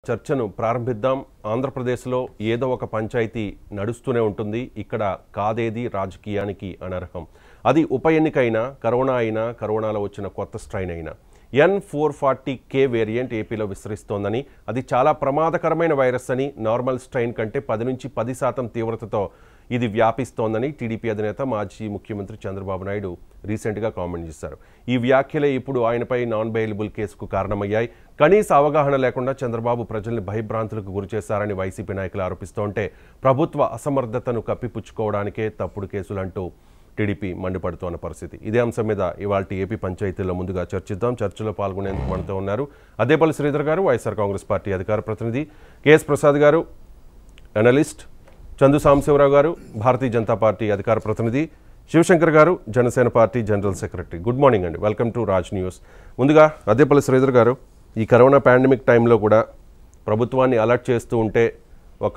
చర్చను ప్రారంభిద్దాం ఆంధ్రప్రదేశ్లో ఏదో ఒక పంచాయతీ నడుస్తూనే ఉంటుంది ఇక్కడ కాదేది రాజకీయానికి అనర్హం అది ఉప ఎన్నిక అయినా కరోనా అయినా కరోనాలో వచ్చిన కొత్త స్ట్రైన్ అయినా N four forty K variant ఏపీలో విస్తరిస్తోందని అది చాలా ప్రమాదకరమైన వైరస్ అని నార్మల్ స్ట్రైన్ కంటే పది నుంచి పది శాతం తీవ్రతతో ఇది వ్యాపిస్తోందని టీడీపీ అధినేత మాజీ ముఖ్యమంత్రి చంద్రబాబు నాయుడు రీసెంట్గా కామెంట్ చేశారు ఈ వ్యాఖ్యలే ఇప్పుడు ఆయనపై నాన్ బెయిలబుల్ కేసుకు కారణమయ్యాయి కనీస అవగాహన లేకుండా చంద్రబాబు ప్రజల్ని భయభ్రాంతులకు గురిచేశారని వైసీపీ నాయకులు ఆరోపిస్తుంటే ప్రభుత్వ అసమర్థతను కప్పిపుచ్చుకోవడానికే తప్పుడు కేసులంటూ టీడీపీ మండిపడుతోన్న పరిస్థితి ఇదే అంశం మీద ఇవాళ ఏపీ పంచాయతీల్లో ముందుగా చర్చిద్దాం చర్చలో పాల్గొనేందుకు మనతో ఉన్నారు అదేపల్లి శ్రీధర్ గారు వైఎస్ఆర్ కాంగ్రెస్ పార్టీ అధికార ప్రతినిధి కెఎస్ ప్రసాద్ గారు అనలిస్ట్ చందు సాంబశివరావు గారు భారతీయ జనతా పార్టీ అధికార ప్రతినిధి Shivashankar garu Janasena party general secretary good morning అండి వెల్కమ్ టు రాజ్ న్యూస్ ముందుగా అదేపల్లి శ్రీధర్ గారు ఈ కరోనా పాండమిక్ టైంలో కూడా ప్రభుత్వాన్ని అలర్ట్ చేస్తూ ఉంటే ఒక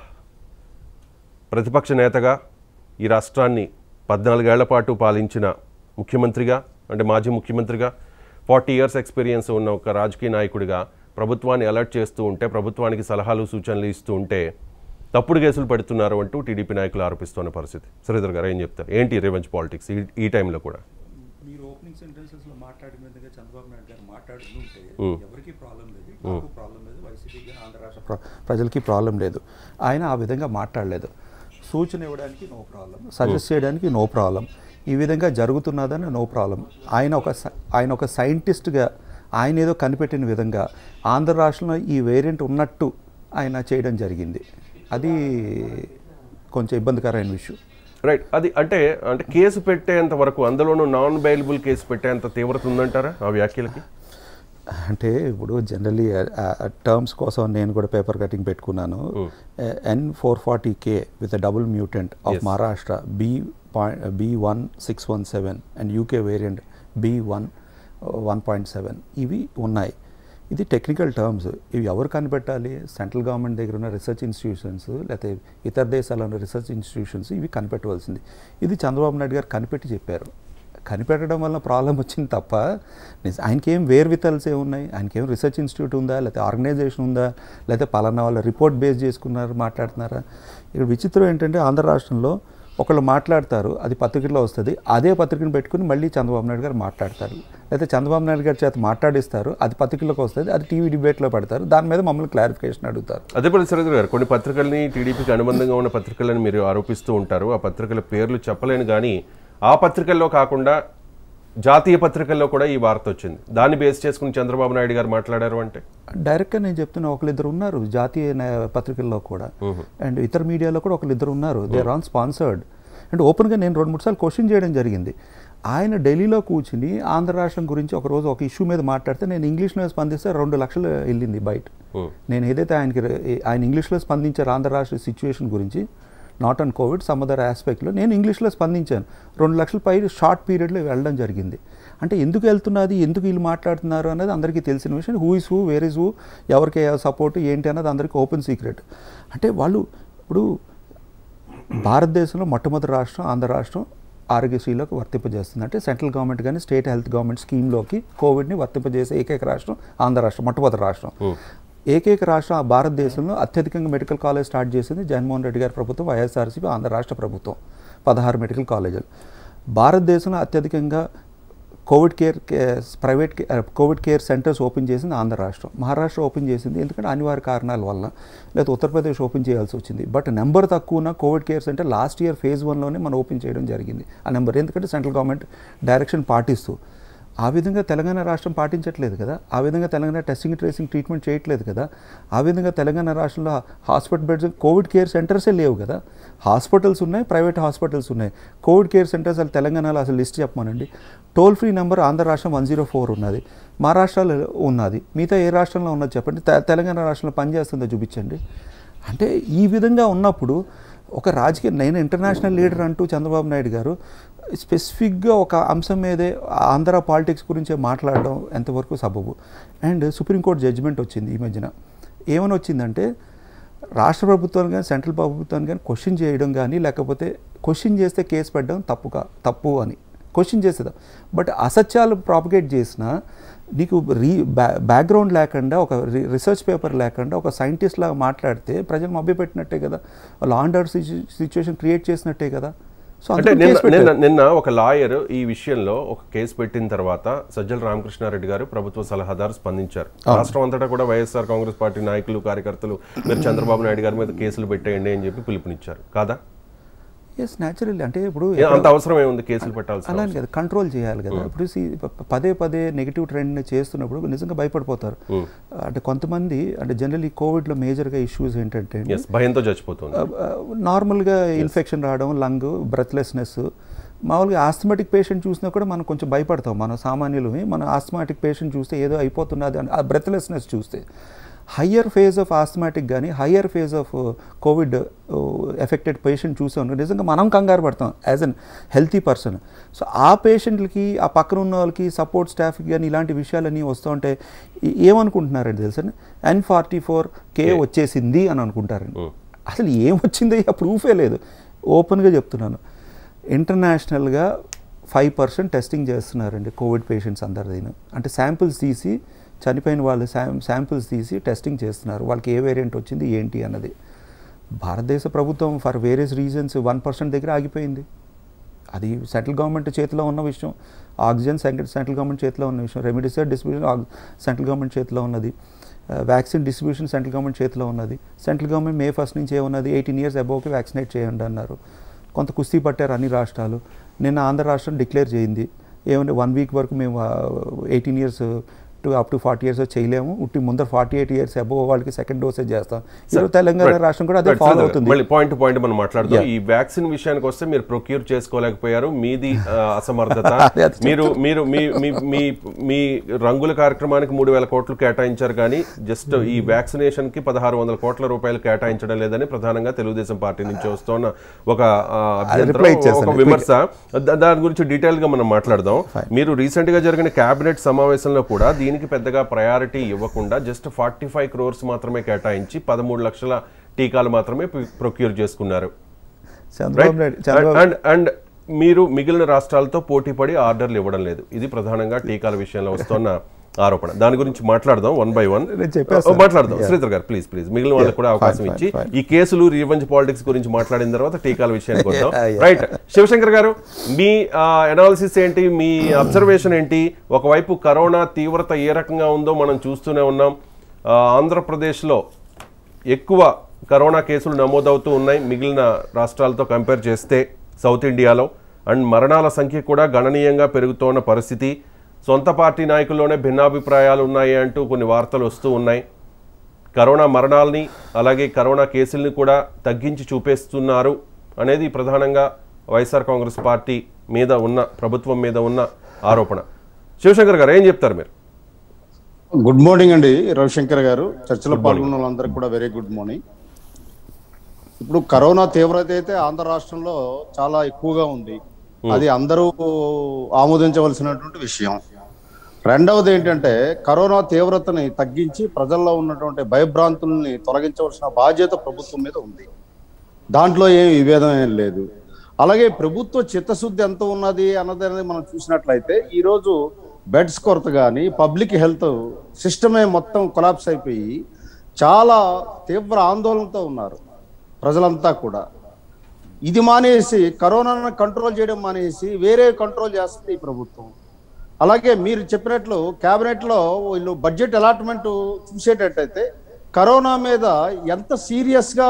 ప్రతిపక్ష నేతగా ఈ రాష్ట్రాన్ని పద్నాలుగేళ్ల పాటు పాలించిన ముఖ్యమంత్రిగా అంటే మాజీ ముఖ్యమంత్రిగా ఫార్టీ ఇయర్స్ ఎక్స్పీరియన్స్ ఉన్న ఒక రాజకీయ నాయకుడిగా ప్రభుత్వాన్ని అలర్ట్ చేస్తూ ఉంటే ప్రభుత్వానికి సలహాలు సూచనలు ఇస్తూ ఉంటే తప్పుడు కేసులు పెడుతున్నారు అంటూ టీడీపీ నాయకులు ఆరోపిస్తున్న పరిస్థితి శ్రీధర్ గారు ఏం చెప్తారు ఏంటి రివెంజ్ పాలిటిక్స్ ఈ ఈ టైంలో కూడా మీరు ఓపెనింగ్ సెంటెన్సెస్ లో మాట్లాడిన విధంగా చంద్రబాబు నాయుడు గారు మాట్లాడుతుంటే ఎవరికి ప్రాబ్లం లేదు నాకు ప్రాబ్లం లేదు వైసీపీ ఆంధ్ర రాష్ట్ర ప్ర- ప్రజలకి ప్రాబ్లం లేదు ఆయన ఆ విధంగా మాట్లాడలేదు సూచన ఇవ్వడానికి నో ప్రాబ్లం సజెస్ట్ చేయడానికి నో ప్రాబ్లం ఈ విధంగా జరుగుతున్నదని నో ప్రాబ్లం ఆయన ఒక స- ఆయన ఒక సైంటిస్ట్గా ఆయన ఏదో కనిపెట్టిన విధంగా ఆంధ్ర రాష్ట్రంలో ఈ వేరియంట్ ఉన్నట్టు ఆయన చేయడం జరిగింది అది కొంచెం ఇబ్బందికరమైన విషయం రైట్ అది అంటే అంటే కేసు పెట్టేంత వరకు అందులోనూ నాన్ బెయిలబుల్ కేసు పెట్టేంత తీవ్రత ఉందంటారా ఆ వ్యాఖ్యలకి అంటే ఇప్పుడు జనరలీ టర్మ్స్ కోసం నేను కూడా పేపర్ కటింగ్ పెట్టుకున్నాను N four forty K with double mutant of Maharashtra B point B one six one seven and UK variant B one one point seven ఇవి ఉన్నాయి ఇది టెక్నికల్ టర్మ్స్ ఇవి ఎవరు కనిపెట్టాలి సెంట్రల్ గవర్నమెంట్ దగ్గర ఉన్న రీసెర్చ్ ఇన్స్టిట్యూషన్స్ లేకపోతే ఇతర దేశాల్లో ఉన్న రీసెర్చ్ ఇన్స్టిట్యూషన్స్ ఇవి కనిపెట్టవలసింది ఇది చంద్రబాబు నాయుడు గారు కనిపెట్టి చెప్పారు కనిపెట్టడం వల్ల ప్రాబ్లం వచ్చింది తప్ప నిజ- ఆయనకి ఏం వేర్ వితల్స్ ఏమున్నాయి ఆయనకి ఏం రీసెర్చ్ ఇన్స్టిట్యూట్ ఉందా లేకపోతే ఆర్గనైజేషన్ ఉందా లేకపోతే పలానా వాళ్ళ రిపోర్ట్ బేస్ చేసుకున్నారు మాట్లాడుతున్నారా ఇక్కడ విచిత్రం ఏంటంటే ఆంధ్ర రాష్ట్రంలో ఒకళ్ళు మాట్లాడతారు అది పత్రికలో వస్తుంది అదే పత్రికను పెట్టుకుని మళ్ళీ చంద్రబాబు నాయుడు గారు మాట్లాడతారు లేకపోతే చంద్రబాబు నాయుడు గారి చేత మాట్లాడిస్తారు అది పత్రికలోకి వస్తుంది అది టీవీ డిబేట్లో పెడతారు దాని మీద మమ్మల్ని క్లారిఫికేషన్ అడుగుతారు అదేపల్లి శ్రీధర్ గారు కొన్ని పత్రికల్ని టీడీపీకి అనుబంధంగా ఉన్న పత్రికలను మీరు ఆరోపిస్తూ ఉంటారు ఆ పత్రికల పేర్లు చెప్పలేను కానీ ఆ పత్రికల్లో కాకుండా జాతీయ పత్రికల్లో కూడా ఈ వార్త వచ్చింది దాన్ని బేస్ చేసుకుని చంద్రబాబు నాయుడు గారు మాట్లాడారు అంటే డైరెక్ట్గా నేను చెప్తున్నా ఒకళ్ళిద్దరు ఉన్నారు జాతీయ న్యాయ పత్రికల్లో కూడా అండ్ ఇతర మీడియాలో కూడా ఒకళ్ళిద్దరు ఉన్నారు they are on sponsored and ఓపెన్గా నేను రెండు మూడు సార్లు క్వశ్చన్ చేయడం జరిగింది ఆయన ఢిల్లీలో కూర్చుని ఆంధ్ర రాష్ట్రం గురించి ఒక రోజు ఒక ఇష్యూ మీద మాట్లాడితే నేను ఇంగ్లీష్లో స్పందిస్తే రెండు లక్షలు వెళ్ళింది బయట నేను ఏదైతే ఆయనకి రే- ఆయన ఇంగ్లీష్లో స్పందించారు ఆంధ్ర రాష్ట్ర సిచ్యువేషన్ గురించి not on covid some other ఆస్పెక్ట్లో నేను ఇంగ్లీష్లో స్పందించాను రెండు లక్షల పై షార్ట్ పీరియడ్లో వెళ్ళడం జరిగింది అంటే ఎందుకు వెళ్తున్నది ఎందుకు వీళ్ళు మాట్లాడుతున్నారు అనేది అందరికీ తెలిసిన విషయం who is who where is who ఎవరికి సపోర్ట్ ఏంటి అన్నది అందరికీ ఓపెన్ సీక్రెట్ అంటే వాళ్ళు ఇప్పుడు భారతదేశంలో మొట్టమొదటి రాష్ట్రం ఆంధ్ర రాష్ట్రం ఆరోగ్యశ్రీలోకి వర్తింపజేస్తుంది అంటే సెంట్రల్ గవర్నమెంట్ కానీ స్టేట్ హెల్త్ గవర్నమెంట్ స్కీమ్లోకి కోవిడ్ని వర్తింపజేసే ఏకైక రాష్ట్రం ఆంధ్ర రాష్ట్రం మొట్టమొదటి రాష్ట్రం ఏకైక రాష్ట్రం ఆ భారతదేశంలో అత్యధికంగా మెడికల్ కాలేజ్ స్టార్ట్ చేసింది జగన్మోహన్ రెడ్డి గారి ప్రభుత్వం వైఎస్ఆర్సీపీ ఆంధ్ర రాష్ట్ర ప్రభుత్వం పదహారు మెడికల్ కాలేజీలు భారతదేశంలో అత్యధికంగా కోవిడ్ కేర్ కే- ప్రైవేట్ కే- ఆ, కోవిడ్ కేర్ సెంటర్స్ ఓపెన్ చేసింది ఆంధ్ర రాష్ట్రం మహారాష్ట్ర ఓపెన్ చేసింది ఎందుకంటే అనివార్య కారణాల వల్ల లేదా ఉత్తరప్రదేశ్ ఓపెన్ చేయాల్సి వచ్చింది బట్ నెంబర్ తక్కువ ఉన్న covid care centre last year phase వన్లోనే మనం ఓపెన్ చేయడం జరిగింది ఆ నెంబర్ ఎందుకంటే సెంట్రల్ గవర్నమెంట్ డైరెక్షన్ పాటిస్తూ ఆ విధంగా తెలంగాణ రాష్ట్రం పాటించట్లేదు కదా ఆ విధంగా తెలంగాణ టెస్టింగ్ ట్రేసింగ్ ట్రీట్మెంట్ చేయట్లేదు కదా ఆ విధంగా తెలంగాణ రాష్ట్రంలో హాస్పిటల్ బెడ్స్ కోవిడ్ కేర్ సెంటర్సే లేవు కదా హాస్పిటల్స్ ఉన్నాయి ప్రైవేట్ హాస్పిటల్స్ ఉన్నాయి కోవిడ్ కేర్ సెంటర్స్ అసలు తెలంగాణలో అసలు లిస్ట్ చెప్పమనండి టోల్ ఫ్రీ నెంబర్ ఆంధ్ర రాష్ట్రం వన్ జీరో ఫోర్ ఉన్నది మహారాష్ట్రలో ఉన్నది మిగతా ఏ రాష్ట్రంలో ఉన్నది చెప్పండి తె- తెలంగాణ రాష్ట్రంలో పనిచేస్తుందో చూపించండి అంటే ఈ విధంగా ఉన్నప్పుడు ఒక రాజకీయ నేను ఇంటర్నేషనల్ లీడర్ అంటూ చంద్రబాబు నాయుడు గారు స్పెసిఫిక్గా ఒక అంశం మీదే ఆంధ్ర పాలిటిక్స్ గురించే మాట్లాడడం ఎంతవరకు సబబు అండ్ సుప్రీంకోర్టు జడ్జిమెంట్ వచ్చింది ఈ మధ్యన ఏమని వచ్చిందంటే రాష్ట్ర ప్రభుత్వాన్ని కానీ సెంట్రల్ ప్రభుత్వాన్ని కానీ క్వశ్చన్ చేయడం కానీ లేకపోతే క్వశ్చన్ చేస్తే కేసు పెట్టడం తప్పుగా తప్పు అని క్వశ్చన్ చేసేదాం బట్ అసత్యాలు ప్రాపగేట్ చేసిన నీకు రీ బ్యా బ్యాక్గ్రౌండ్ లేకుండా ఒక రి- రీసెర్చ్ పేపర్ లేకుండా ఒక సైంటిస్ట్ లాగా మాట్లాడితే ప్రజలు మభ్యపెట్టినట్టే కదా law and order situation create చేసినట్టే కదా సో అంటే అందుకని నిన్న కేసు పెట్టారు. నిన్న నిన్న ఒక లాయర్ ఈ విషయంలో ఒక కేసు పెట్టిన తర్వాత సజ్జల రామకృష్ణారెడ్డి గారు ప్రభుత్వ సలహాదారు స్పందించారు రాష్ట్రం అంతటా కూడా వైఎస్ఆర్ కాంగ్రెస్ పార్టీ నాయకులు కార్యకర్తలు మీరు చంద్రబాబు నాయుడు గారి మీద కేసులు పెట్టేయండి అని చెప్పి పిలుపునిచ్చారు కాదా ఎస్ న్యాచురల్లీ అంటే ఇప్పుడు ఏ- అంత అవసరం ఏముంది కేసులు పెట్టాల్సిన అలా అని కదా కంట్రోల్ చేయాలి కదా ఇప్పుడు see, ప- పదే పదే నెగిటివ్ ట్రెండ్ చేస్తున్నప్పుడు నిజంగా భయపడిపోతారు అంటే కొంతమంది అంటే జనరల్లీ కోవిడ్లో మేజర్గా ఇష్యూస్ ఏంటంటే ఎస్ భయంతో చచ్చిపోతుంది నార్మల్గా ఇన్ఫెక్షన్ రావడం లంగ్ బ్రెత్లెస్నెస్ మామూలుగా ఆస్థమాటిక్ పేషెంట్ చూసినా కూడా మనం కొంచెం భయపడతాం మన సామాన్యులమే మన ఆస్థమాటిక్ పేషెంట్ చూస్తే ఏదో అయిపోతున్నది అని ఆ బ్రెత్లెస్నెస్ చూస్తే హయ్యర్ ఫేజ్ ఆఫ్ ఆస్థమాటిక్ కానీ higher phase of covid affected patient చూసాం నిజంగా మనం కంగారు పడతాం as unhealthy person so ఆ పేషెంట్లకి ఆ పక్కన ఉన్న వాళ్ళకి సపోర్ట్ స్టాఫ్కి కానీ ఇలాంటి విషయాలన్నీ వస్తూ ఉంటే ఈ- ఏమనుకుంటున్నారండి తెలుసా ఎన్ ఫార్టీ ఫోర్ కే వచ్చేసింది అని అనుకుంటారండి అసలు ఏం వచ్చిందో ఆ ప్రూఫే లేదు ఓపెన్గా చెప్తున్నాను ఇంటర్నేషనల్గా ఫైవ్ పర్సెంట్ టెస్టింగ్ చేస్తున్నారండి కోవిడ్ పేషెంట్స్ అందరిదీ అంటే శాంపిల్స్ తీసి చనిపోయిన వాళ్ళు శాం శాంపిల్స్ తీసి టెస్టింగ్ చేస్తున్నారు వాళ్ళకి ఏ వేరియంట్ వచ్చింది ఏంటి అన్నది భారతదేశ ప్రభుత్వం for various reasons one percent దగ్గర ఆగిపోయింది అది సెంట్రల్ గవర్నమెంట్ చేతిలో ఉన్న విషయం ఆక్సిజన్ సెంట్రల్ సెంట్రల్ గవర్నమెంట్ చేతిలో ఉన్న విషయం రెమిడిసివిర్ డిస్ట్రిబ్యూషన్ సెంట్రల్ గవర్నమెంట్ చేతిలో ఉన్నది వ్యాక్సిన్ డిస్ట్రిబ్యూషన్ సెంట్రల్ గవర్నమెంట్ చేతిలో ఉన్నది సెంట్రల్ గవర్నమెంట్ మే ఫస్ట్ నుంచి ఏమున్నది ఎయిటీన్ ఇయర్స్ అబోవ్కి వ్యాక్సినేట్ చేయండి అన్నారు కొంత కుస్తీ పట్టారు అన్ని రాష్ట్రాలు నిన్న ఆంధ్ర రాష్ట్రం డిక్లేర్ చేయింది ఏమంటే వన్ వీక్ వరకు మేము eighteen years to up to forty years చేయలేము ఉట్టి ముందర ఫార్టీ ఎయిట్ ఇయర్స్ అబోవ్ వాళ్ళకి సెకండ్ డోసేజ్ చేస్తాం ఇప్పుడు తెలంగాణ Right. రాష్ట్రం కూడా అదే Right. ఫాలో Sir, అవుతుంది మళ్ళీ పాయింట్ టు పాయింట్ మనం మాట్లాడదాం Yeah. ఈ వ్యాక్సిన్ విషయానికి వస్తే మీరు ప్రొక్యూర్ చేసుకోలేకపోయారు మీది ఆ, అసమర్థత అదే అది మీరు మీరు మీ మీ మీ మీ రంగుల కార్యక్రమానికి మూడు వేల కోట్లు కేటాయించారు కానీ జస్ట్ ఈ వ్యాక్సినేషన్ కి పదహారు వందల కోట్ల రూపాయలు కేటాయించడం లేదని ప్రధానంగా తెలుగుదేశం పార్టీ నుంచి వస్తున్న ఒక ఆ, అభ్యంతరం, reply ఇచ్చేస్తాను. ఒక విమర్శ దా- దాని గురించి డీటెయిల్ గా మనం మాట్లాడదాం మీరు రీసెంట్ గా జరిగిన కేబినెట్ సమావేశంలో కూడా దీనికి పెద్దగా ప్రయారిటీ ఇవ్వకుండా జస్ట్ ఫార్టీ ఫైవ్ క్రోర్స్ మాత్రమే కేటాయించి పదమూడు లక్షల టీకాలు మాత్రమే ప్రొక్యూర్ చేసుకున్నారు చంద్రబాబు నాయుడు చంద్రబాబు అండ్ అండ్ మీరు మిగిలిన రాష్ట్రాలతో పోటీ పడి ఆర్డర్లు ఇవ్వడం లేదు ఇది ప్రధానంగా టీకాల విషయంలో వస్తున్న ఆరోపణ దాని గురించి మాట్లాడదాం వన్ బై వన్ నేను చెప్పేస్తాను. మాట్లాడదాం శ్రీధర్ గారు ప్లీజ్ ప్లీజ్ మిగిలిన వాళ్ళకి కూడా అవకాశం fine, ఇచ్చి fine. ఈ కేసులు రివెంజ్ పాలిటిక్స్ గురించి మాట్లాడిన తర్వాత టీకాల విషయానికి వద్దాం Yeah, yeah. రైట్ శివశంకర్ గారు మీ అనాలిసిస్ ఏంటి మీ అబ్జర్వేషన్ ఏంటి ఒకవైపు కరోనా తీవ్రత ఏ రకంగా ఉందో మనం చూస్తూనే ఉన్నాం ఆ, ఆంధ్రప్రదేశ్లో ఎక్కువ కరోనా కేసులు నమోదవుతూ ఉన్నాయి మిగిలిన రాష్ట్రాలతో కంపేర్ చేస్తే సౌత్ ఇండియాలో అండ్ మరణాల సంఖ్య కూడా గణనీయంగా పెరుగుతోన్న పరిస్థితి సొంత పార్టీ నాయకుల్లోనే భిన్నాభిప్రాయాలు ఉన్నాయి అంటూ కొన్ని వార్తలు వస్తూ ఉన్నాయి కరోనా మరణాలని అలాగే కరోనా కేసుల్ని కూడా తగ్గించి చూపేస్తున్నారు అనేది ప్రధానంగా వైఎస్ఆర్ కాంగ్రెస్ పార్టీ మీద ఉన్న ప్రభుత్వం మీద ఉన్న ఆరోపణ శివశంకర్ గారు ఏం చెప్తారు మీరు గుడ్ మార్నింగ్ అండి రవిశంకర్ గారు చర్చలో పాల్గొన్న వాళ్ళందరికీ కూడా వెరీ గుడ్ మార్నింగ్ ఇప్పుడు కరోనా తీవ్రత అయితే ఆంధ్ర రాష్ట్రంలో చాలా ఎక్కువగా ఉంది అది అందరూ ఆమోదించవలసినటువంటి విషయం రెండవది ఏంటంటే కరోనా తీవ్రతని తగ్గించి ప్రజల్లో ఉన్నటువంటి భయభ్రాంతుల్ని తొలగించవలసిన బాధ్యత ప్రభుత్వం మీద ఉంది దాంట్లో ఏం విభేదం ఏం లేదు అలాగే ప్రభుత్వ చిత్తశుద్ధి ఎంత ఉన్నది అన్నది అనేది మనం చూసినట్లయితే ఈరోజు బెడ్స్ కొరత కానీ పబ్లిక్ హెల్త్ సిస్టమే మొత్తం కొలాప్స్ అయిపోయి చాలా తీవ్ర ఆందోళనతో ఉన్నారు ప్రజలంతా కూడా ఇది మానేసి కరోనాను కంట్రోల్ చేయడం మానేసి వేరే కంట్రోల్ చేస్తుంది ఈ ప్రభుత్వం అలాగే మీరు చెప్పినట్లు కేబినెట్ లో వీళ్ళు బడ్జెట్ అలాట్మెంట్ చూసేటట్టయితే కరోనా మీద ఎంత సీరియస్ గా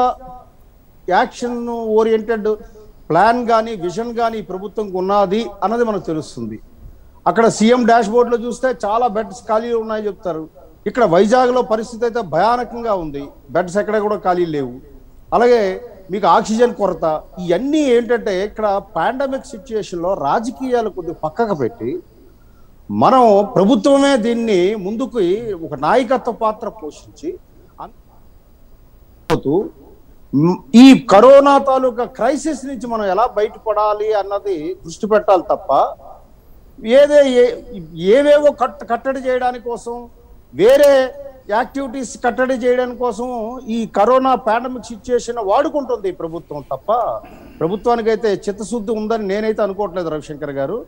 యాక్షన్ ఓరియంటెడ్ ప్లాన్ కానీ విజన్ కానీ ఈ ప్రభుత్వంకి ఉన్నది అన్నది మనకు తెలుస్తుంది అక్కడ సీఎం డాష్ బోర్డ్ లో చూస్తే చాలా బెడ్స్ ఖాళీ ఉన్నాయి చెప్తారు ఇక్కడ వైజాగ్ లో పరిస్థితి అయితే భయానకంగా ఉంది బెడ్స్ ఎక్కడ కూడా ఖాళీ లేవు అలాగే మీకు ఆక్సిజన్ కొరత ఇవన్నీ ఏంటంటే ఇక్కడ పాండమిక్ సిచ్యుయేషన్ లో రాజకీయాలు కొద్దిగా పక్కకు పెట్టి మనం ప్రభుత్వమే దీన్ని ముందుకు ఒక నాయకత్వ పాత్ర పోషించి పోతూ మ్, ఈ కరోనా తాలూకా క్రైసిస్ నుంచి మనం ఎలా బయటపడాలి అన్నది దృష్టి పెట్టాలి తప్ప ఏదే ఏ- ఏవేవో కట్ కట్టడి చేయడానికి కోసం వేరే యాక్టివిటీస్ కట్టడి చేయడం కోసం ఈ కరోనా పాండమిక్ సిచ్యుయేషన్ వాడుకుంటుంది ఈ ప్రభుత్వం తప్ప ప్రభుత్వానికి అయితే చిత్తశుద్ధి ఉందని నేనైతే అనుకోవట్లేదు రవిశంకర్ గారు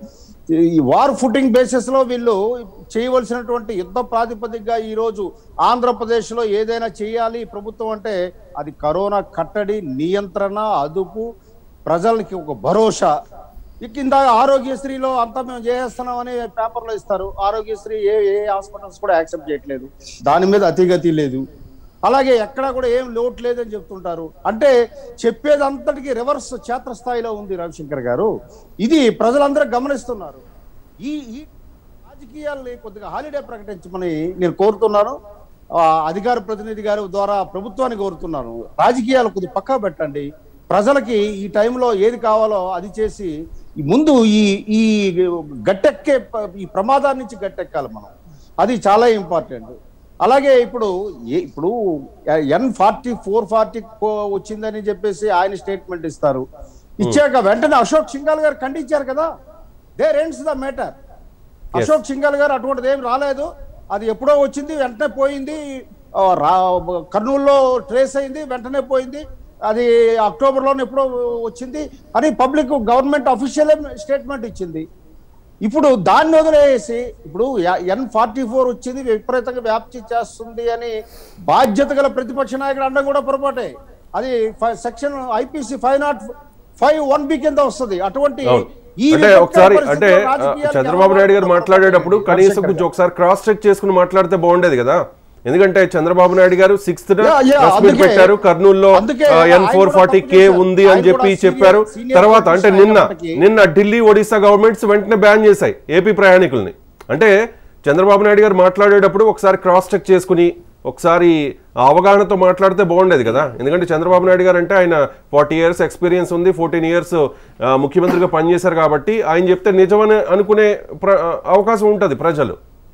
ఈ వార్ ఫుటింగ్ బేసిస్ లో వీళ్ళు చేయవలసినటువంటి యుద్ధ ప్రాతిపదికగా ఈ రోజు ఆంధ్రప్రదేశ్ లో ఏదైనా చేయాలి ఈ ప్రభుత్వం అంటే అది కరోనా కట్టడి నియంత్రణ అదుపు ప్రజలకి ఒక భరోసా ఇక కింద ఆరోగ్యశ్రీలో అంతా మేము చేసేస్తున్నామని పేపర్లో ఇస్తారు ఆరోగ్యశ్రీ ఏ ఏ హాస్పిటల్స్ కూడా యాక్సెప్ట్ చేయట్లేదు దాని మీద అతిగతి లేదు అలాగే ఎక్కడా కూడా ఏం లోటు లేదని చెప్తుంటారు అంటే చెప్పేదంతటికి రివర్స్ క్షేత్రస్థాయిలో ఉంది రవిశంకర్ గారు ఇది ప్రజలందరూ గమనిస్తున్నారు ఈ ఈ రాజకీయాల్ని కొద్దిగా హాలిడే ప్రకటించమని నేను కోరుతున్నాను ఆ, అధికార ప్రతినిధి గారి ద్వారా ప్రభుత్వాన్ని కోరుతున్నాను రాజకీయాలు కొద్ది పక్కా పెట్టండి ప్రజలకి ఈ టైంలో ఏది కావాలో అది చేసి ఈ ముందు ఈ ఈ గట్టెక్కే ప- ఈ ప్రమాదాన్ని నుంచి గట్టెక్కాలి మనం అది చాలా ఇంపార్టెంట్ అలాగే ఇప్పుడు ఏ- ఇప్పుడు ఎన్ ఫార్టీ ఫోర్ ఫార్టీ వచ్చిందని చెప్పేసి ఆయన స్టేట్మెంట్ ఇస్తారు ఇచ్చాక వెంటనే అశోక్ సింఘాల్ గారు ఖండించారు కదా they rends the matter Ashok Singhal గారు అటువంటిది ఏం రాలేదు అది ఎప్పుడో వచ్చింది వెంటనే పోయింది ఆ, రా కర్నూలులో ట్రేస్ అయింది వెంటనే పోయింది అది అక్టోబర్లోనే ఎప్పుడో వచ్చింది అని పబ్లిక్ గవర్నమెంట్ అఫీషియల్ స్టేట్మెంట్ ఇచ్చింది ఇప్పుడు దాన్ని వదిలేసి ఇప్పుడు ఎన్ ఫార్టీ ఫోర్ వచ్చింది విపరీతంగా వ్యాప్తి చేస్తుంది అని బాధ్యత గల ప్రతిపక్ష నాయకుడు అండం కూడా పొరపాటే అది section IPC five nought five one B కింద వస్తుంది అటువంటి అవును. ఈ అంటే విపత్కర ఒకసారి పరిస్థితుల్లో అంటే ఆ, రాజకీయాలకు చంద్రబాబు నాయుడు గారు ఎలా మాట్లాడేటప్పుడు కనీసం రాజశేఖర్ కొంచెం ఒకసారి క్రాస్ చెక్ చేసుకుని మాట్లాడితే బాగుండేది కదా ఎందుకంటే చంద్రబాబు నాయుడు గారు sixth Yeah, yeah, press meet అందుకే- పెట్టారు కర్నూలులో అందుకే ఎన్ ఆయన ఫోర్ కూడా ఫార్టీ తప్పు కే చేశారు. ఉంది అని ఆయన చెప్పి కూడా చెప్పారు senior- senior తర్వాత అంటే politician నిన్న అయినప్పటికీ- నిన్న ఢిల్లీ ఒడిశా గవర్నమెంట్స్ వెంటనే బ్యాన్ చేశాయి ఏపీ ప్రయాణికుల్ని అంటే చంద్రబాబు నాయుడు గారు మాట్లాడేటప్పుడు ఒకసారి క్రాస్ చెక్ చేసుకుని ఒకసారి ఆ అవగాహనతో మాట్లాడితే బాగుండేది కదా ఎందుకంటే చంద్రబాబు నాయుడు గారు అంటే ఆయన ఫార్టీ ఇయర్స్ ఎక్స్పీరియన్స్ ఉంది ఫోర్టీన్ ఇయర్స్ ముఖ్యమంత్రిగా పనిచేశారు కాబట్టి ఆయన చెప్తే నిజమని అనుకునే ప్ర- అవకాశం ఉంటుంది ప్రజలు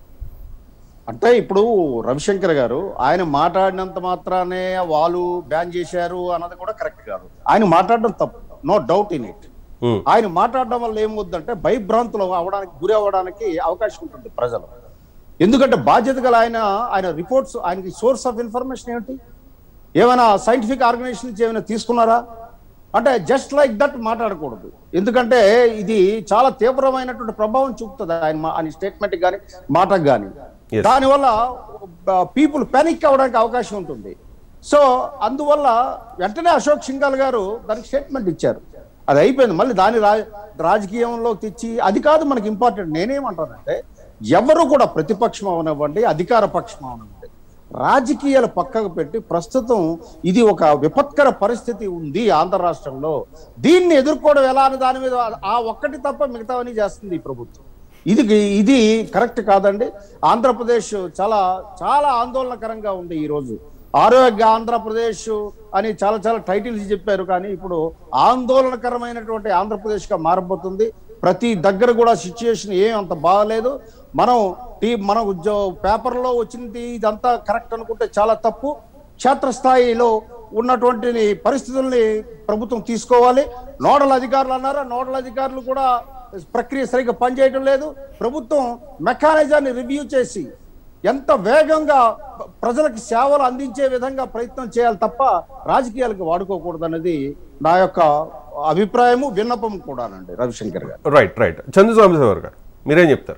అంటే ఇప్పుడు రవిశంకర్ గారు ఆయన మాట్లాడినంత మాత్రానే వాళ్ళు బ్యాన్ చేశారు అన్నది కూడా కరెక్ట్ కాదు ఆయన మాట్లాడడం తప్పు no doubt in it um, ఆయన మాట్లాడడం వల్ల ఏమవుద్దంటే భయభ్రాంతులు అవడానికి గురి అవ్వడానికి అవకాశం ఉంటుంది ప్రజలు ఎందుకంటే బాధ్యత గల ఆయన ఆయన రిపోర్ట్స్ ఆయనకి సోర్స్ ఆఫ్ ఇన్ఫర్మేషన్ ఏమిటి ఏమైనా సైంటిఫిక్ ఆర్గనైజేషన్ నుంచి ఏమైనా తీసుకున్నారా అంటే జస్ట్ లైక్ దట్ మాట్లాడకూడదు ఎందుకంటే ఇది చాలా తీవ్రమైనటువంటి ప్రభావం చూపుతుంది ఆయన మా- ఆయన స్టేట్మెంట్ కానీ మాటకు కానీ Yes. దానివల్ల పీపుల్ పానిక్ అవ్వడానికి అవకాశం ఉంటుంది సో అందువల్ల వెంటనే అశోక్ సింఘాల్ గారు దానికి స్టేట్మెంట్ ఇచ్చారు అది అయిపోయింది మళ్ళీ దాని రా రాజకీయంలో తెచ్చి అది కాదు మనకి ఇంపార్టెంట్ నేనేమంటానంటే ఎవరు కూడా ప్రతిపక్షం అవనివ్వండి అధికార పక్షం అవనివ్వండి రాజకీయాలు పక్కకు పెట్టి ప్రస్తుతం ఇది ఒక విపత్కర పరిస్థితి ఉంది ఆంధ్ర రాష్ట్రంలో దీన్ని ఎదుర్కోవడం ఎలా అని దాని మీద ఆ ఒక్కటి తప్ప మిగతావన్నీ చేస్తుంది ఈ ప్రభుత్వం ఇది ఇది కరెక్ట్ కాదండి ఆంధ్రప్రదేశ్ చాలా చాలా ఆందోళనకరంగా ఉంది ఈ రోజు ఆరోగ్య ఆంధ్రప్రదేశ్ అని చాలా చాలా టైటిల్స్ చెప్పారు కానీ ఇప్పుడు ఆందోళనకరమైనటువంటి ఆంధ్రప్రదేశ్ గా మారబోతుంది ప్రతి దగ్గర కూడా సిచ్యుయేషన్ ఏం అంత బాగలేదు మనం టీ మన ఉద్యో పేపర్లో వచ్చింది ఇదంతా కరెక్ట్ అనుకుంటే చాలా తప్పు క్షేత్రస్థాయిలో ఉన్నటువంటి పరిస్థితుల్ని ప్రభుత్వం తీసుకోవాలి నోడల్ అధికారులు అన్నారా నోడల్ అధికారులు కూడా ప్రక్రియ సరిగ్గా పనిచేయడం లేదు ప్రభుత్వం మెకానిజాన్ని రివ్యూ చేసి ఎంత వేగంగా ప్ర- ప్రజలకు సేవలు అందించే విధంగా ప్రయత్నం చేయాలి తప్ప రాజకీయాలకు వాడుకోకూడదు అనేది నా యొక్క అభిప్రాయము విన్నపం కూడానండి రవిశంకర్ గారు రైట్ రైట్ చందు సాంబశివర్ గారు మీరేం చెప్తారు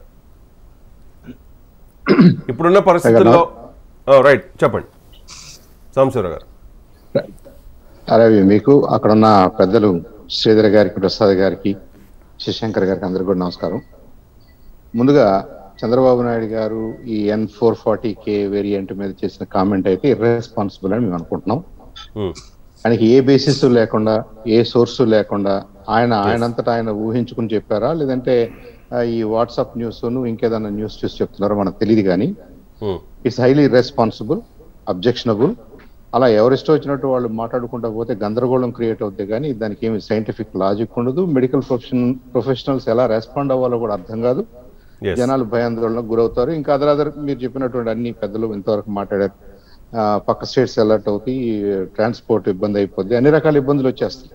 ఇప్పుడున్న పరిస్థితుల్లో రైట్ చెప్పండి సాంబశివరావు గారు అలాగే మీకు అక్కడున్న పెద్దలు శ్రీధర్ గారికి ప్రసాద్ గారికి శశంకర్ గారికి అందరికీ కూడా నమస్కారం ముందుగా చంద్రబాబు నాయుడు గారు ఈ N four forty K variant మీద చేసిన కామెంట్ అయితే ఇర్రెస్పాన్సిబుల్ అని మేము అనుకుంటున్నాం ఉమ్, ఆయనకి ఏ బేసిస్ లేకుండా ఏ సోర్స్ లేకుండా ఆయన ఆయనంతటా ఆయన ఊహించుకుని చెప్పారా లేదంటే ఆ, ఈ వాట్సాప్ న్యూస్ ఇంకేదన్నా న్యూస్ చూసి చెప్తున్నారో మనకు తెలియదు కానీ um, it's highly responsible objectionable అలా ఎవరిష్టం వచ్చినట్టు వాళ్ళు మాట్లాడుకుంటా పోతే గందరగోళం క్రియేట్ అవుతుంది కానీ దానికి ఏమి సైంటిఫిక్ లాజిక్ ఉండదు మెడికల్ ప్రొఫెషన్ ప్రొఫెషనల్స్ ఎలా రెస్పాండ్ అవ్వాలో కూడా అర్థం కాదు yes. జనాలు భయాందోళనకు గురవుతారు ఇంకా అదర్ మీరు చెప్పినటువంటి అన్ని పెద్దలు ఇంతవరకు మాట్లాడారు ఆ, పక్క స్టేట్స్ అలర్ట్ అవుతాయి ట్రాన్స్పోర్ట్ ఇబ్బంది అయిపోద్ది అన్ని రకాల ఇబ్బందులు వచ్చేస్తాయి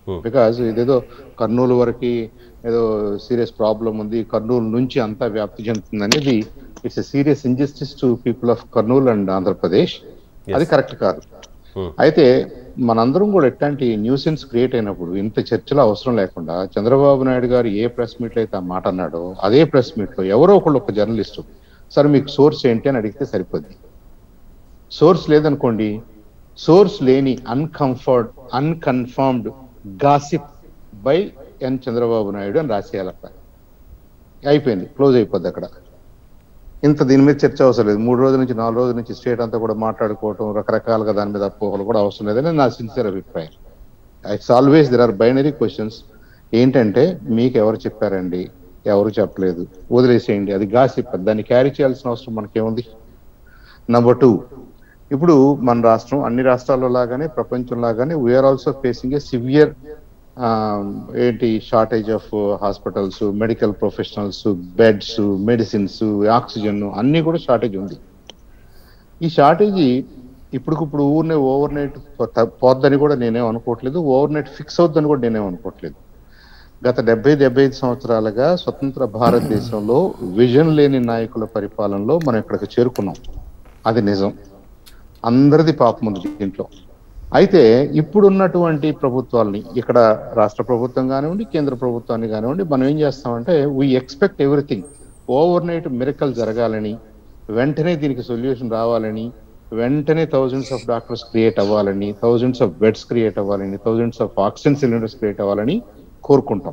బికాజ్ ఇదేదో కర్నూలు వరకు ఏదో సీరియస్ ప్రాబ్లం ఉంది కర్నూలు నుంచి అంతా వ్యాప్తి చెందుతుంది అనేది it's serious injustice to people of Kurnool and Andhra Pradesh అది కరెక్ట్ కాదు Hmm. అయితే మనందరం కూడా ఎట్లాంటి న్యూసెన్స్ క్రియేట్ అయినప్పుడు ఇంత చర్చలో అవసరం లేకుండా చంద్రబాబు నాయుడు గారు ఏ ప్రెస్ మీట్ లో అయితే ఆ మాట అన్నాడో అదే ప్రెస్ మీట్ లో ఎవరో ఒకళ్ళు ఒక జర్నలిస్టు సరే మీకు సోర్స్ ఏంటి అని అడిగితే సరిపోద్ది సోర్స్ లేదనుకోండి సోర్స్ లేని uncomfort unconfirmed gossip by N Chandrababu Naidu అని రాసేయాలి అక్కడ అయిపోయింది క్లోజ్ అయిపోద్ది అక్కడ ఇంత దీని మీద చర్చ అవసరం లేదు మూడు రోజుల నుంచి నాలుగు రోజుల నుంచి స్టేట్ అంతా కూడా మాట్లాడుకోవటం రకరకాలుగా దాని మీద అపోహలు కూడా అవసరం లేదని నా సిన్సియర్ అభిప్రాయం it's always there are binary questions ఏంటంటే మీకు ఎవరు చెప్పారండి ఎవరు చెప్పలేదు వదిలేసేయండి అది గాసిప్ దాన్ని క్యారీ చేయాల్సిన అవసరం మనకేముంది నంబర్ టూ ఇప్పుడు మన రాష్ట్రం అన్ని రాష్ట్రాల్లో లాగానే ప్రపంచం లాగానే we're also facing a severe ఏంటి shortage of hospitals medical professionals beds medicines oxygen అన్ని కూడా షార్టేజ్ ఉంది ఈ షార్టేజీ ఇప్పటికిప్పుడు ఊరినే ఓవర్ నైట్ పోద్దని కూడా నేనేం అనుకోవట్లేదు ఓవర్ నైట్ ఫిక్స్ అవుద్దని కూడా నేనేం అనుకోవట్లేదు గత డెబ్బై డెబ్బై ఐదు సంవత్సరాలుగా స్వతంత్ర భారతదేశంలో విజన్ లేని నాయకుల పరిపాలనలో మనం ఇక్కడికి చేరుకున్నాం అది నిజం అందరిది పాపం ఉంది దీంట్లో అయితే ఇప్పుడున్నటువంటి ప్రభుత్వాలని ఇక్కడ రాష్ట్ర ప్రభుత్వం కానివ్వండి కేంద్ర ప్రభుత్వాన్ని కానివ్వండి మనం ఏం చేస్తామంటే we expect everything overnight miracle జరగాలని వెంటనే దీనికి సొల్యూషన్ రావాలని వెంటనే థౌజండ్స్ ఆఫ్ డాక్టర్స్ క్రియేట్ అవ్వాలని థౌజండ్స్ ఆఫ్ బెడ్స్ క్రియేట్ అవ్వాలని thousands of oxygen cylinders create అవ్వాలని కోరుకుంటాం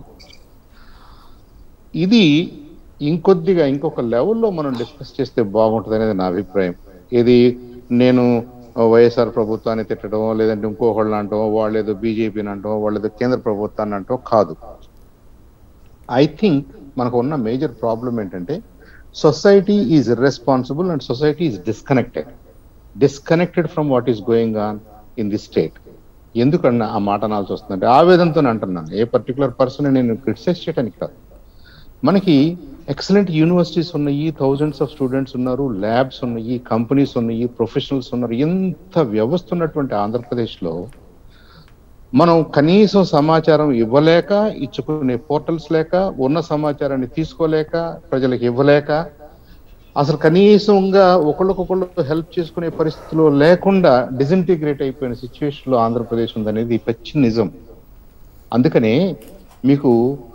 ఇది ఇంకొద్దిగా ఇంకొక లెవెల్లో మనం డిస్కస్ చేస్తే బాగుంటుంది అనేది నా అభిప్రాయం ఇది నేను వైఎస్ఆర్ ప్రభుత్వాన్ని తిట్టడం లేదంటే ఇంకొకళ్ళని అంటాం వాళ్ళు ఏదో బీజేపీని అంటాం వాళ్ళు ఏదో కేంద్ర ప్రభుత్వాన్ని అంటాం కాదు ఐ థింక్ మనకు ఉన్న మేజర్ ప్రాబ్లం ఏంటంటే society is irresponsible and society is disconnected disconnected from what is going on in the state ఎందుకన్నా ఆ మాట అనాల్సి వస్తుందంటే ఆవేదనతో అంటున్నాను ఏ పర్టికులర్ పర్సన్ నేను క్రిటిసైజ్ చేయడానికి కాదు మనకి ఎక్సలెంట్ యూనివర్సిటీస్ ఉన్నాయి థౌజండ్స్ ఆఫ్ స్టూడెంట్స్ ఉన్నారు ల్యాబ్స్ ఉన్నాయి కంపెనీస్ ఉన్నాయి ప్రొఫెషనల్స్ ఉన్నారు ఎంత వ్యవస్థ ఉన్నటువంటి ఆంధ్రప్రదేశ్లో మనం కనీసం సమాచారం ఇవ్వలేక ఇచ్చుకునే పోర్టల్స్ లేక ఉన్న సమాచారాన్ని తీసుకోలేక ప్రజలకు ఇవ్వలేక అసలు కనీసంగా ఒకళ్ళకొకళ్ళు హెల్ప్ చేసుకునే పరిస్థితిలో లేకుండా డిసింటిగ్రేట్ అయిపోయిన సిచ్యువేషన్ లో ఆంధ్రప్రదేశ్ ఉందనేది పచ్చి నిజం అందుకనే మీకు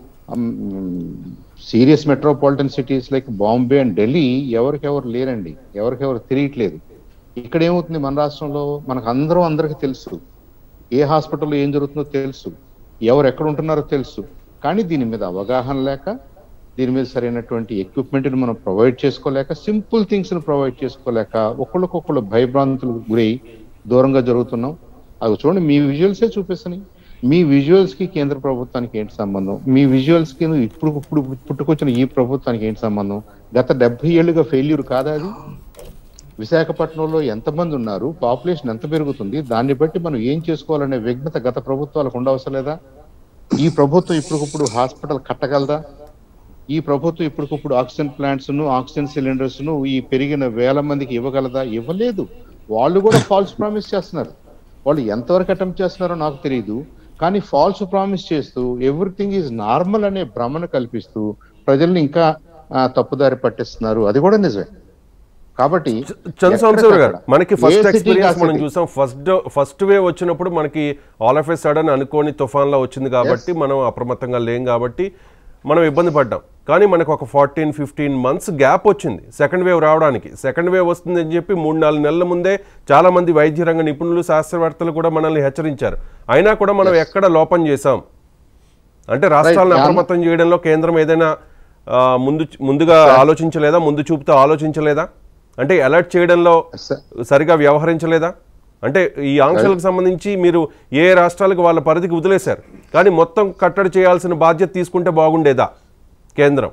serious metropolitan cities like Bombay and Delhi ఎవరికెవరు లేరండి ఎవరికెవరు తెలియట్లేదు ఇక్కడ ఏమవుతుంది మన రాష్ట్రంలో మనకు అందరూ అందరికీ తెలుసు ఏ హాస్పిటల్లో ఏం జరుగుతుందో తెలుసు ఎవరు ఎక్కడ ఉంటున్నారో తెలుసు కానీ దీని మీద అవగాహన లేక దీని మీద సరైనటువంటి ఎక్విప్మెంట్ ని మనం ప్రొవైడ్ చేసుకోలేక సింపుల్ థింగ్స్ ని ప్రొవైడ్ చేసుకోలేక ఒకళ్ళకొకళ్ళు భయభ్రాంతులకు గురై దూరంగా జరుగుతున్నాం అది చూడండి మీ విజువల్సే చూపిస్తున్నాయి మీ విజువల్స్ కి కేంద్ర ప్రభుత్వానికి ఏంటి సంబంధం మీ విజువల్స్ కి ఇప్పుడు ఇప్పుడు పుట్టుకొచ్చిన ఈ ప్రభుత్వానికి ఏంటి సంబంధం గత డెబ్బై ఏళ్ళుగా ఫెయిల్యూర్ కాదా అది విశాఖపట్నంలో ఎంతమంది ఉన్నారు పాపులేషన్ ఎంత పెరుగుతుంది దాన్ని బట్టి మనం ఏం చేసుకోవాలనే విఘ్నత గత ప్రభుత్వాలకు ఉండవసరం లేదా ఈ ప్రభుత్వం ఇప్పటికప్పుడు హాస్పిటల్ కట్టగలదా ఈ ప్రభుత్వం ఇప్పటికప్పుడు ఆక్సిజన్ ప్లాంట్స్ ను ఆక్సిజన్ సిలిండర్స్ ను ఈ పెరిగిన వేల మందికి ఇవ్వగలదా ఇవ్వలేదు వాళ్ళు కూడా ఫాల్స్ ప్రామిస్ చేస్తున్నారు వాళ్ళు ఎంతవరకు అటెంప్ట్ చేస్తున్నారో నాకు తెలియదు కానీ ఫాల్స్ ప్రామిస్ చేస్తూ ఎవ్రీథింగ్ ఈజ్ నార్మల్ అనే భ్రమను కల్పిస్తూ ప్రజల్ని ఇంకా ఆ, తప్పుదారి పట్టిస్తున్నారు అది కూడా నిజమే కాబట్టి చంద్రశంకర్ గారు ఎక్కడికక్కడ, మనకి ఏ ఫస్ట్ city కి ఆ ఎక్స్పీరియన్స్ మనం city. చూసాం ఫస్ట్ ఫస్ట్ వేవ్ వచ్చినప్పుడు మనకి ఆల్ ఆఫ్ ఎ సడన్ అనుకోని తుఫాన్లో వచ్చింది కాబట్టి మనం అప్రమత్తంగా లేం కాబట్టి మనం ఇబ్బంది పడ్డాం కానీ మనకు ఒక ఫార్టీన్ ఫిఫ్టీన్ మంత్స్ గ్యాప్ వచ్చింది సెకండ్ వేవ్ రావడానికి సెకండ్ వేవ్ వస్తుందని చెప్పి మూడు నాలుగు నెలల ముందే చాలా మంది వైద్య రంగ నిపుణులు శాస్త్రవేత్తలు కూడా మనల్ని హెచ్చరించారు అయినా కూడా మనం ఎక్కడ లోపం చేశాం అంటే రాష్ట్రాలను Right. అప్రమత్తం చేయడంలో కేంద్రం ఏదైనా ఆ, ముందు ముందుగా ఆలోచించలేదా ముందు చూపుతో ఆలోచించలేదా అంటే అలర్ట్ చేయడంలో Sir. సరిగా వ్యవహరించలేదా అంటే ఈ ఆంక్షలకు సంబంధించి మీరు ఏ రాష్ట్రాలకు వాళ్ళ పరిధికి వదిలేశారు కానీ మొత్తం కట్టడి చేయాల్సిన బాధ్యత తీసుకుంటే బాగుండేదా కేంద్రం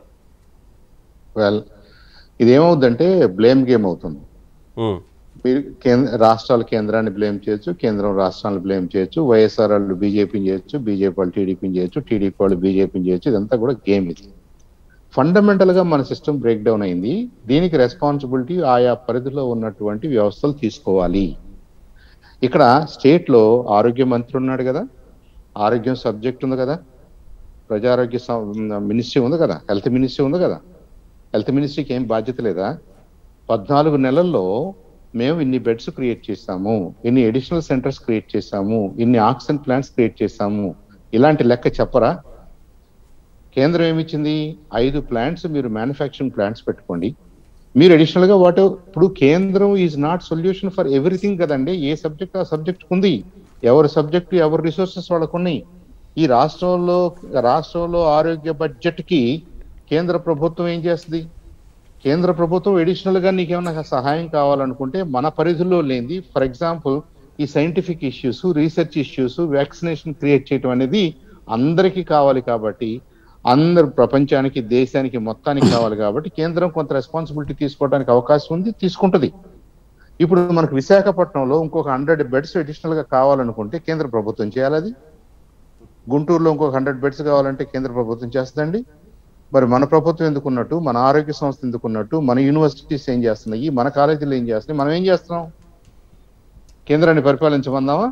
వెల్ ఇది ఏమవుద్దంటే బ్లేమ్ గేమ్ అవుతుంది ఉమ్, మీరు కేంద్ర రాష్ట్రాలు కేంద్రాన్ని బ్లేమ్ చేయొచ్చు కేంద్రం రాష్ట్రాలను బ్లేమ్ చేయొచ్చు వైఎస్ఆర్ వాళ్ళు బీజేపీని చేయొచ్చు బీజేపీ వాళ్ళు టీడీపీని చేయొచ్చు టీడీపీ వాళ్ళు బీజేపీని చేయొచ్చు ఇదంతా కూడా గేమ్ ఇది ఫండమెంటల్ గా మన సిస్టమ్ బ్రేక్ డౌన్ అయింది దీనికి రెస్పాన్సిబిలిటీ ఆయా పరిధిలో ఉన్నటువంటి వ్యవస్థలు తీసుకోవాలి ఇక్కడ స్టేట్ లో ఆరోగ్య మంత్రి ఉన్నాడు కదా ఆరోగ్యం సబ్జెక్ట్ ఉంది కదా ప్రజారోగ్య మినిస్ట్రీ ఉంది కదా హెల్త్ మినిస్ట్రీ ఉంది కదా హెల్త్ మినిస్ట్రీకి ఏం బాధ్యత లేదా పద్నాలుగు నెలల్లో మేము ఇన్ని బెడ్స్ క్రియేట్ చేస్తాము ఇన్ని అడిషనల్ సెంటర్స్ క్రియేట్ చేస్తాము ఇన్ని ఆక్సిజన్ ప్లాంట్స్ క్రియేట్ చేస్తాము ఇలాంటి లెక్క చెప్పరా కేంద్రం ఏమిచ్చింది ఐదు ప్లాంట్స్ మీరు మ్యానుఫ్యాక్చరింగ్ ప్లాంట్స్ పెట్టుకోండి మీరు అడిషనల్ గా వాట్ ఇప్పుడు కేంద్రం is not solution for everything కదండి ఏ సబ్జెక్ట్ ఆ సబ్జెక్ట్ ఉంది ఎవరి సబ్జెక్ట్ ఎవరి రిసోర్సెస్ వాళ్ళకు ఉన్నాయి ఈ రాష్ట్రంలో రాష్ట్రంలో ఆరోగ్య బడ్జెట్ కి కేంద్ర ప్రభుత్వం ఏం చేస్తుంది కేంద్ర ప్రభుత్వం అడిషనల్ గా నీకేమైనా సహాయం కావాలనుకుంటే మన పరిధిలో లేనిది ఫర్ ఎగ్జాంపుల్ ఈ scientific issues research issues vaccination create చేయడం అనేది అందరికీ కావాలి కాబట్టి అందరు ప్రపంచానికి దేశానికి మొత్తానికి కావాలి కాబట్టి కేంద్రం కొంత రెస్పాన్సిబిలిటీ తీసుకోవడానికి అవకాశం ఉంది తీసుకుంటది ఇప్పుడు మనకు విశాఖపట్నంలో ఇంకొక హండ్రెడ్ బెడ్స్ అడిషనల్ గా కావాలనుకుంటే కేంద్ర ప్రభుత్వం చేయాలి అది గుంటూరులో ఇంకొక హండ్రెడ్ బెడ్స్ కావాలంటే కేంద్ర ప్రభుత్వం చేస్తుందండి మరి మన ప్రభుత్వం ఎందుకున్నట్టు మన ఆరోగ్య సంస్థ ఎందుకున్నట్టు మన యూనివర్సిటీస్ ఏం చేస్తున్నాయి మన కాలేజీలు ఏం చేస్తున్నాయి మనం ఏం చేస్తున్నాం కేంద్రాన్ని పరిపాలించమందామా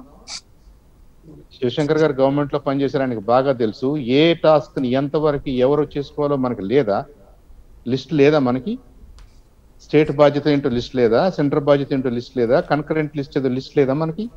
శివశంకర్ గారు గవర్నమెంట్ లో పనిచేశారు ఆయనకు బాగా తెలుసు ఏ టాస్క్ ని ఎంతవరకు ఎవరు చేసుకోవాలో మనకి లేదా లిస్ట్ లేదా మనకి స్టేట్ బాధ్యత ఏంటో లిస్ట్ లేదా సెంటర్ బాధ్యత ఏంటో లిస్ట్ లేదా కన్కరెంట్ లిస్ట్ ఏదో లిస్ట్ లేదా మనకి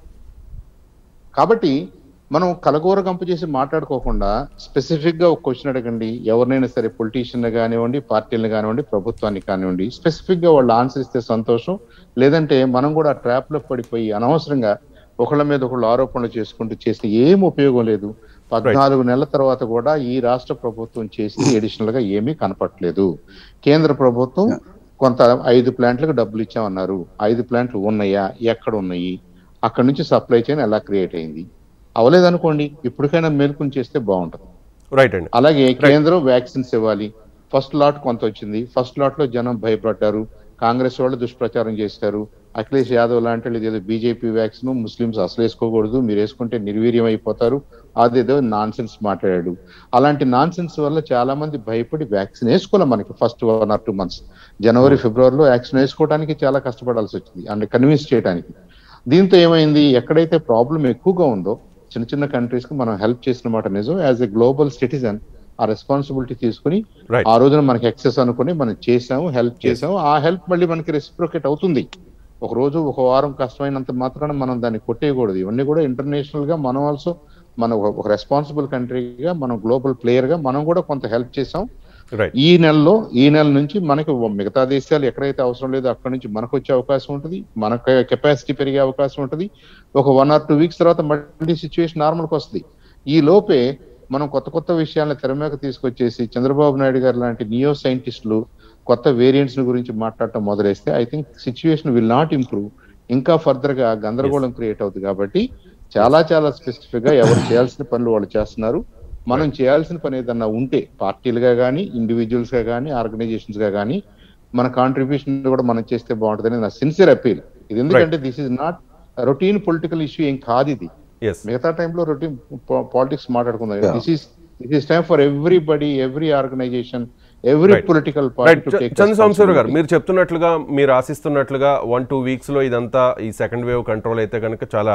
కాబట్టి మనం కలగూర గంప చేసి మాట్లాడుకోకుండా స్పెసిఫిక్ గా ఒక క్వశ్చన్ అడగండి ఎవరినైనా సరే పొలిటీషియన్ కానివ్వండి పార్టీలను కానివ్వండి ప్రభుత్వానికి కానివ్వండి స్పెసిఫిక్ గా వాళ్ళు ఆన్సర్ ఇస్తే సంతోషం లేదంటే మనం కూడా ట్రాప్ లో పడిపోయి అనవసరంగా ఒకళ్ళ మీద ఒకళ్ళు ఆరోపణలు చేసుకుంటూ చేస్తే ఏం ఉపయోగం లేదు పద్నాలుగు నెలల తర్వాత కూడా ఈ రాష్ట్ర ప్రభుత్వం చేసి అడిషనల్ గా ఏమీ కనపట్లేదు కేంద్ర ప్రభుత్వం కొంత ఐదు ప్లాంట్లకు డబ్బులు ఇచ్చామన్నారు ఐదు ప్లాంట్లు ఉన్నాయా ఎక్కడ ఉన్నాయి అక్కడ నుంచి సప్లై చైన్ ఎలా క్రియేట్ అయింది అవలేదనుకోండి ఇప్పటికైనా మేల్కొని చేస్తే బాగుంటుంది రైట్ అండి అలాగే కేంద్రం వ్యాక్సిన్స్ ఇవ్వాలి ఫస్ట్ లాట్ కొంత వచ్చింది ఫస్ట్ లాట్ లో జనం భయపడ్డారు కాంగ్రెస్ వాళ్ళు దుష్ప్రచారం చేశారు అఖిలేష్ యాదవ్ లాంటి వాళ్ళు ఇదేదో బీజేపీ వ్యాక్సిన్ ముస్లింస్ అసలు వేసుకోకూడదు మీరు వేసుకుంటే నిర్వీర్యం అయిపోతారు అదేదో నాన్ సెన్స్ మాట్లాడాడు అలాంటి నాన్ సెన్స్ వల్ల చాలా మంది భయపడి వ్యాక్సిన్ వేసుకోవాలి మనకి first one or two months జనవరి ఫిబ్రవరిలో వ్యాక్సిన్ వేసుకోవడానికి చాలా కష్టపడాల్సి వచ్చింది అండ్ కన్విన్స్ చేయడానికి దీంతో ఏమైంది ఎక్కడైతే ప్రాబ్లం ఎక్కువగా ఉందో చిన్న చిన్న కంట్రీస్ కి మనం హెల్ప్ చేసిన మాట నిజం యాజ్ ఎ గ్లోబల్ సిటిజన్ ఆ రెస్పాన్సిబిలిటీ తీసుకుని Right. ఆ రోజున మనకి ఎక్సెస్ అనుకుని మనం చేసాము హెల్ప్ చేసాము ఆ హెల్ప్ మళ్ళీ మనకి రెసిప్రోకేట్ అవుతుంది ఒక రోజు ఒక వారం కష్టమైనంత మాత్రాన మనం దాన్ని కొట్టేయకూడదు ఇవన్నీ కూడా ఇంటర్నేషనల్ గా మనం ఆల్సో మన ఒక- ఒక రెస్పాన్సిబుల్ కంట్రీగా మనం గ్లోబల్ ప్లేయర్ గా మనం కూడా కొంత హెల్ప్ చేసాం రైట్ ఈ నెలలో ఈ నెల నుంచి మనకి మిగతా దేశాలు ఎక్కడైతే అవసరం లేదో అక్కడ నుంచి మనకు వచ్చే అవకాశం ఉంటుంది మన కెపాసిటీ పెరిగే అవకాశం ఉంటుంది ఒక వన్ ఆర్ టూ వీక్స్ తర్వాత మళ్ళీ సిచ్యువేషన్ నార్మల్కి వస్తుంది ఈ లోపే మనం కొత్త కొత్త విషయాలను తెర మీద తీసుకొచ్చేసి చంద్రబాబు నాయుడు గారు లాంటి నియో సైంటిస్టులు కొత్త వేరియంట్స్ గురించి మాట్లాడటం మొదలైస్తే I think situation will not improve ఇంకా ఫర్దర్ గా గందరగోళం క్రియేట్ అవుతుంది కాబట్టి చాలా చాలా స్పెసిఫిక్ గా ఎవరు చేయాల్సిన పనులు వాళ్ళు చేస్తున్నారు మనం చేయాల్సిన పని ఏదన్నా ఉంటే పార్టీలుగా కానీ ఇండివిజువల్స్ గా కానీ ఆర్గనైజేషన్స్ గా కానీ మన కాంట్రిబ్యూషన్ కూడా మనం చేస్తే బాగుంటుందని నా సిన్సియర్ అపీల్ ఇది ఎందుకంటే this is not routine political issue ఏం కాదు ఇది ఎస్ మిగతా టైంలో రొటీన్ పాలిటిక్స్ మాట్లాడుకుందాం this is this is time for everybody every organisation every Right. Political right party Chandrashankar గారు మీరు చెప్తున్నట్లుగా మీరు ఆశిస్తున్నట్లుగా వన్ టూ వీక్స్ లో ఇదంతా ఈ సెకండ్ వేవ్ కంట్రోల్ అయితే కనుక చాలా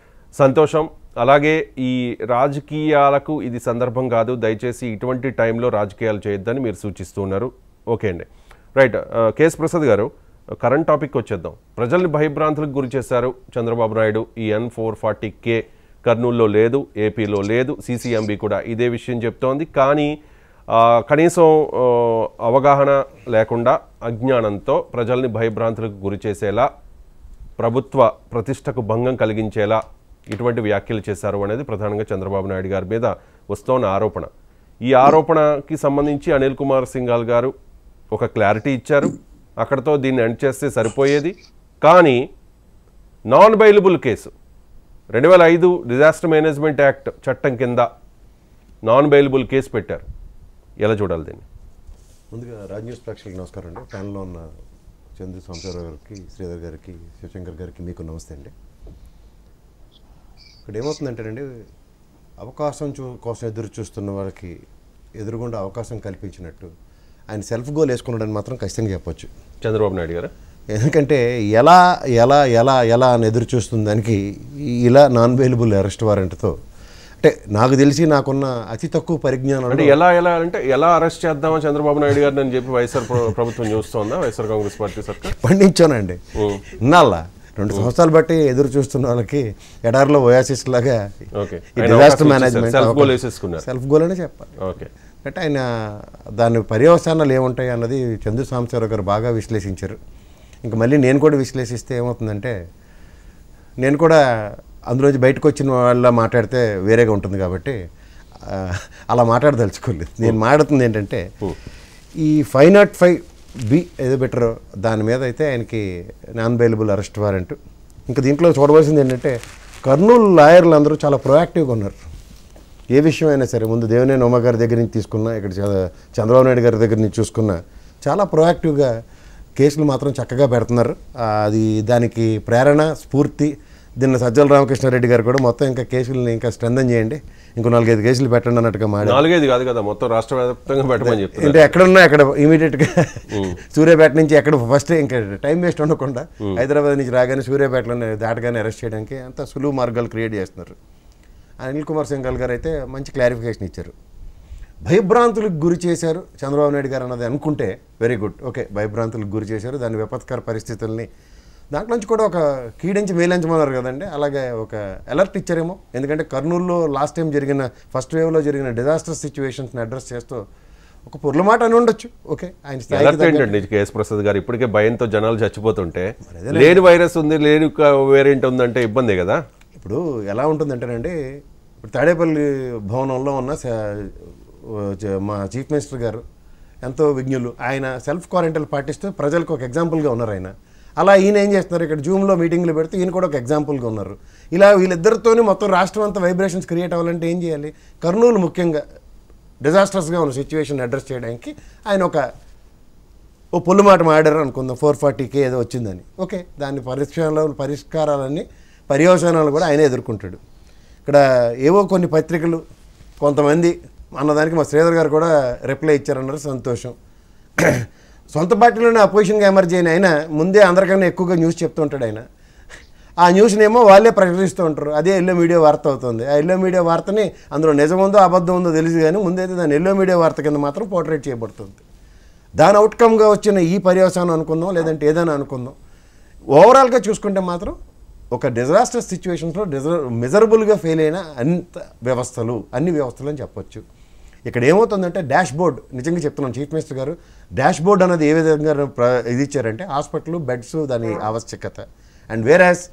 సంతోషం అలాగే ఈ రాజకీయాలకు ఇది సందర్భం కాదు దయచేసి ఇటువంటి టైంలో రాజకీయాలు చేయొద్దని మీరు సూచిస్తున్నారు ఓకే అండి రైట్ కేఎస్ ప్రసాద్ గారు కరెంట్ టాపిక్ వచ్చేద్దాం ప్రజల్ని భయభ్రాంతులకు గురి చేశారు చంద్రబాబు నాయుడు ఈ ఎన్ ఫోర్ ఫార్టీ కే కర్నూలులో లేదు ఏపీలో లేదు సీసీఎంబీ కూడా ఇదే విషయం చెప్తోంది కానీ ఆ, కనీసం ఆ, అవగాహన లేకుండా అజ్ఞానంతో ప్రజల్ని భయభ్రాంతులకు గురి చేసేలా ప్రభుత్వ ప్రతిష్టకు భంగం కలిగించేలా ఇటువంటి వ్యాఖ్యలు చేశారు అనేది ప్రధానంగా చంద్రబాబు నాయుడు గారి మీద వస్తోన్న ఆరోపణ ఈ ఆరోపణకి సంబంధించి అనిల్ కుమార్ సింఘాల్ గారు ఒక క్లారిటీ ఇచ్చారు అక్కడతో దీన్ని ఎండ్ చేస్తే సరిపోయేది కానీ నాన్ బైలబుల్ కేసు రెండు వేల ఐదు డిజాస్టర్ మేనేజ్మెంట్ యాక్ట్ చట్టం కింద నాన్ బెయిలబుల్ కేసు పెట్టారు ఎలా చూడాలి దీన్ని ముందుగా రాజ్ న్యూస్ ప్రేక్షకులకు నమస్కారం అండి ప్యానల్లో ఉన్న చంద్ర సంసారావు గారికి శ్రీధర్ గారికి శివశంకర్ గారికి మీకు నమస్తే అండి ఇక్కడ ఏమవుతుందంటేనండి అవకాశం చూ కోసం ఎదురు చూస్తున్న వాళ్ళకి ఎదురుగుండా అవకాశం కల్పించినట్టు ఆయన సెల్ఫ్ గోల్ వేసుకున్నాడని మాత్రం ఖచ్చితంగా చెప్పొచ్చు చంద్రబాబు నాయుడు గారు ఎందుకంటే ఎలా ఎలా ఎలా ఎలా అని ఎదురు చూస్తున్న దానికి ఇలా నాన్ బెయిలబుల్ అరెస్ట్ వారెంట్తో అంటే నాకు తెలిసి నాకున్న అతి తక్కువ పరిజ్ఞానం అంటే ఎలా ఎలా అంటే ఎలా అరెస్ట్ చేద్దామా చంద్రబాబు నాయుడు గారిని అని చెప్పి వైఎస్ఆర్ ప్ర- ప్రభుత్వం చూస్తోందా వైఎస్ఆర్ కాంగ్రెస్ పార్టీ సర్కార్ పండించానండి ఇన్నాళ్ళ రెండు సంవత్సరాలు బట్టి ఎదురు చూస్తున్న వాళ్ళకి ఎడారిలో ఓయాసిస్ లాగా ఓకే. ఈ ఆయన డిజాస్టర్ అవకాశం మేనేజ్మెంట్ ఇచ్చేసారు. Self goal వేసేసుకున్నారు. సెల్ఫ్ గోల్ అనే చెప్పాలి ఓకే అంటే ఆయన దాని పర్యవసానాలు ఏముంటాయి అన్నది చంద్ర సాంబశివరావు గారు బాగా విశ్లేషించారు ఇంకా మళ్ళీ నేను కూడా విశ్లేషిస్తే ఏమవుతుందంటే నేను కూడా అందులోంచి బయటకు వచ్చిన వాళ్ళ మాట్లాడితే వేరేగా ఉంటుంది కాబట్టి ఆ, అలా మాట్లాడదలుచుకోలేదు నేను మాట్లాడుతుంది ఏంటంటే ఈ ఫైవ్ నాట్ ఫైవ్ బి ఏదో బెటర్ దాని మీద అయితే ఆయనకి నాన్ బెయిలబుల్ అరెస్ట్ వారెంట్ ఇంకా దీంట్లో చూడవలసింది ఏంటంటే కర్నూలు లాయర్లు అందరూ చాలా ప్రొయాక్టివ్గా ఉన్నారు ఏ విషయం అయినా సరే ముందు దేవినేని ఉమ గారి దగ్గర నుంచి తీసుకున్నా ఇక్కడ చ- చంద్రబాబు నాయుడు గారి దగ్గర నుంచి చూసుకున్నా చాలా ప్రొయాక్టివ్గా కేసులు మాత్రం చక్కగా పెడుతున్నారు ఆ, అది దానికి ప్రేరణ స్ఫూర్తి దీన్ని సజ్జల రామకృష్ణారెడ్డి గారు కూడా మొత్తం ఇంకా కేసుల్ని ఇంకా స్ట్రెంథన్ చేయండి ఇంకో నాలుగైదు కేసులు పెట్టండి అన్నట్టుగా మాట్లాడారు నాలుగైదు కాదు కదా మొత్తం రాష్ట్ర వ్యాప్తంగా పెట్టమని చెప్తున్నారు అంటే ఎక్కడున్నా అక్కడ ఇమీడియట్గా సూర్యాపేట నుంచి ఎక్కడ ఫస్ట్ ఇంకా టైం వేస్ట్ ఉండకుండా హైదరాబాద్ నుంచి రాగానే సూర్యాపేటలోనే దాటగానే అరెస్ట్ చేయడానికి అంత సులువు మార్గాలు క్రియేట్ చేస్తున్నారు అనిల్ కుమార్ సింఘాల్ గారు అయితే మంచి క్లారిఫికేషన్ ఇచ్చారు భయభ్రాంతులకు గురి చేశారు చంద్రబాబు నాయుడు గారు అన్నది అనుకుంటే వెరీ గుడ్ ఓకే భయభ్రాంతులకు గురి చేశారు దాని విపత్కర పరిస్థితుల్ని దాంట్లో నుంచి కూడా ఒక కీడించి మేలించమన్నారు కదండి అలాగే ఒక అలర్ట్ ఇచ్చారేమో ఎందుకంటే కర్నూలులో లాస్ట్ టైం జరిగిన ఫస్ట్ వేవ్లో జరిగిన డిజాస్టర్ సిచ్యువేషన్స్ని అడ్రస్ చేస్తూ ఒక పొర్ల మాట అని ఉండొచ్చు ఓకే ఆయన స్థాయికి అలర్ట్ తగ్గట్టు- ఏంటండి కేఎస్ ప్రసాద్ గారు ఇప్పటికే భయంతో జనాలు చచ్చిపోతుంటే లేని వైరస్ ఉంది లేని వేరియంట్ ఉందంటే ఇబ్బందే కదా ఇప్పుడు ఎలా ఉంటుందంటేనండి ఇప్పుడు తాడేపల్లి భవనంలో ఉన్న స- చ- మా చీఫ్ మినిస్టర్ గారు ఎంతో విజ్ఞులు ఆయన సెల్ఫ్ క్వారంటైన్ పాటిస్తూ ప్రజలకు ఒక ఎగ్జాంపుల్గా ఉన్నారు ఆయన అలా ఈయన ఏం చేస్తున్నారు ఇక్కడ జూమ్లో మీటింగ్లు పెడితే ఈయన కూడా ఒక ఎగ్జాంపుల్గా ఉన్నారు ఇలా వీళ్ళిద్దరితోని మొత్తం రాష్ట్రం అంతా వైబ్రేషన్స్ క్రియేట్ అవ్వాలంటే ఏం చేయాలి కర్నూలు ముఖ్యంగా డిజాస్టర్స్గా ఉన్న సిచ్యువేషన్ అడ్రస్ చేయడానికి ఆయన ఒక ఓ పొల్లు మాట మాడారు అనుకుందాం ఫోర్ ఫార్టీకి ఏదో వచ్చిందని ఓకే దాని పరిష్కారాలు పరిష్కారాలన్నీ పర్యవసానాలు కూడా ఆయనే ఎదుర్కొంటాడు ఇక్కడ ఏవో కొన్ని పత్రికలు కొంతమంది అన్నదానికి మా శ్రీధర్ గారు కూడా రిప్లై ఇచ్చారన్నారు సంతోషం సొంత పార్టీలోనే అపోజిషన్గా ఎమర్జీ అయిన ఆయన ముందే అందరికన్నా ఎక్కువగా న్యూస్ చెప్తుంటాడు ఆయన ఆ న్యూస్నేమో వాళ్ళే ప్రకటిస్తూ ఉంటారు అదే ఎల్లో మీడియా వార్త అవుతుంది ఆ ఎల్లో మీడియా వార్తని అందులో నిజం ఉందో అబద్ధం ఉందో తెలియదు కానీ ముందైతే దాని ఎల్లో మీడియా వార్త కింద మాత్రం పోర్ట్రేట్ చేయబడుతుంది దాని అవుట్కమ్గా వచ్చిన ఈ పర్యవసానం అనుకుందాం లేదంటే ఏదైనా అనుకుందాం ఓవరాల్గా చూసుకుంటే మాత్రం ఒక డిజాస్టర్ సిచ్యువేషన్స్లో డిజ మిజరబుల్గా ఫెయిల్ అయిన అంత వ్యవస్థలు అన్ని వ్యవస్థలు అని చెప్పొచ్చు ఇక్కడ ఏమవుతుందంటే డాష్ బోర్డ్ నిజంగా చెప్తున్నాను చీఫ్ మినిస్టర్ గారు డాష్ బోర్డ్ అనేది ఏ విధంగా ప్ర- ఇది ఇచ్చారంటే హాస్పిటల్ బెడ్స్ దాని ఆవశ్యకత అండ్ వేరాస్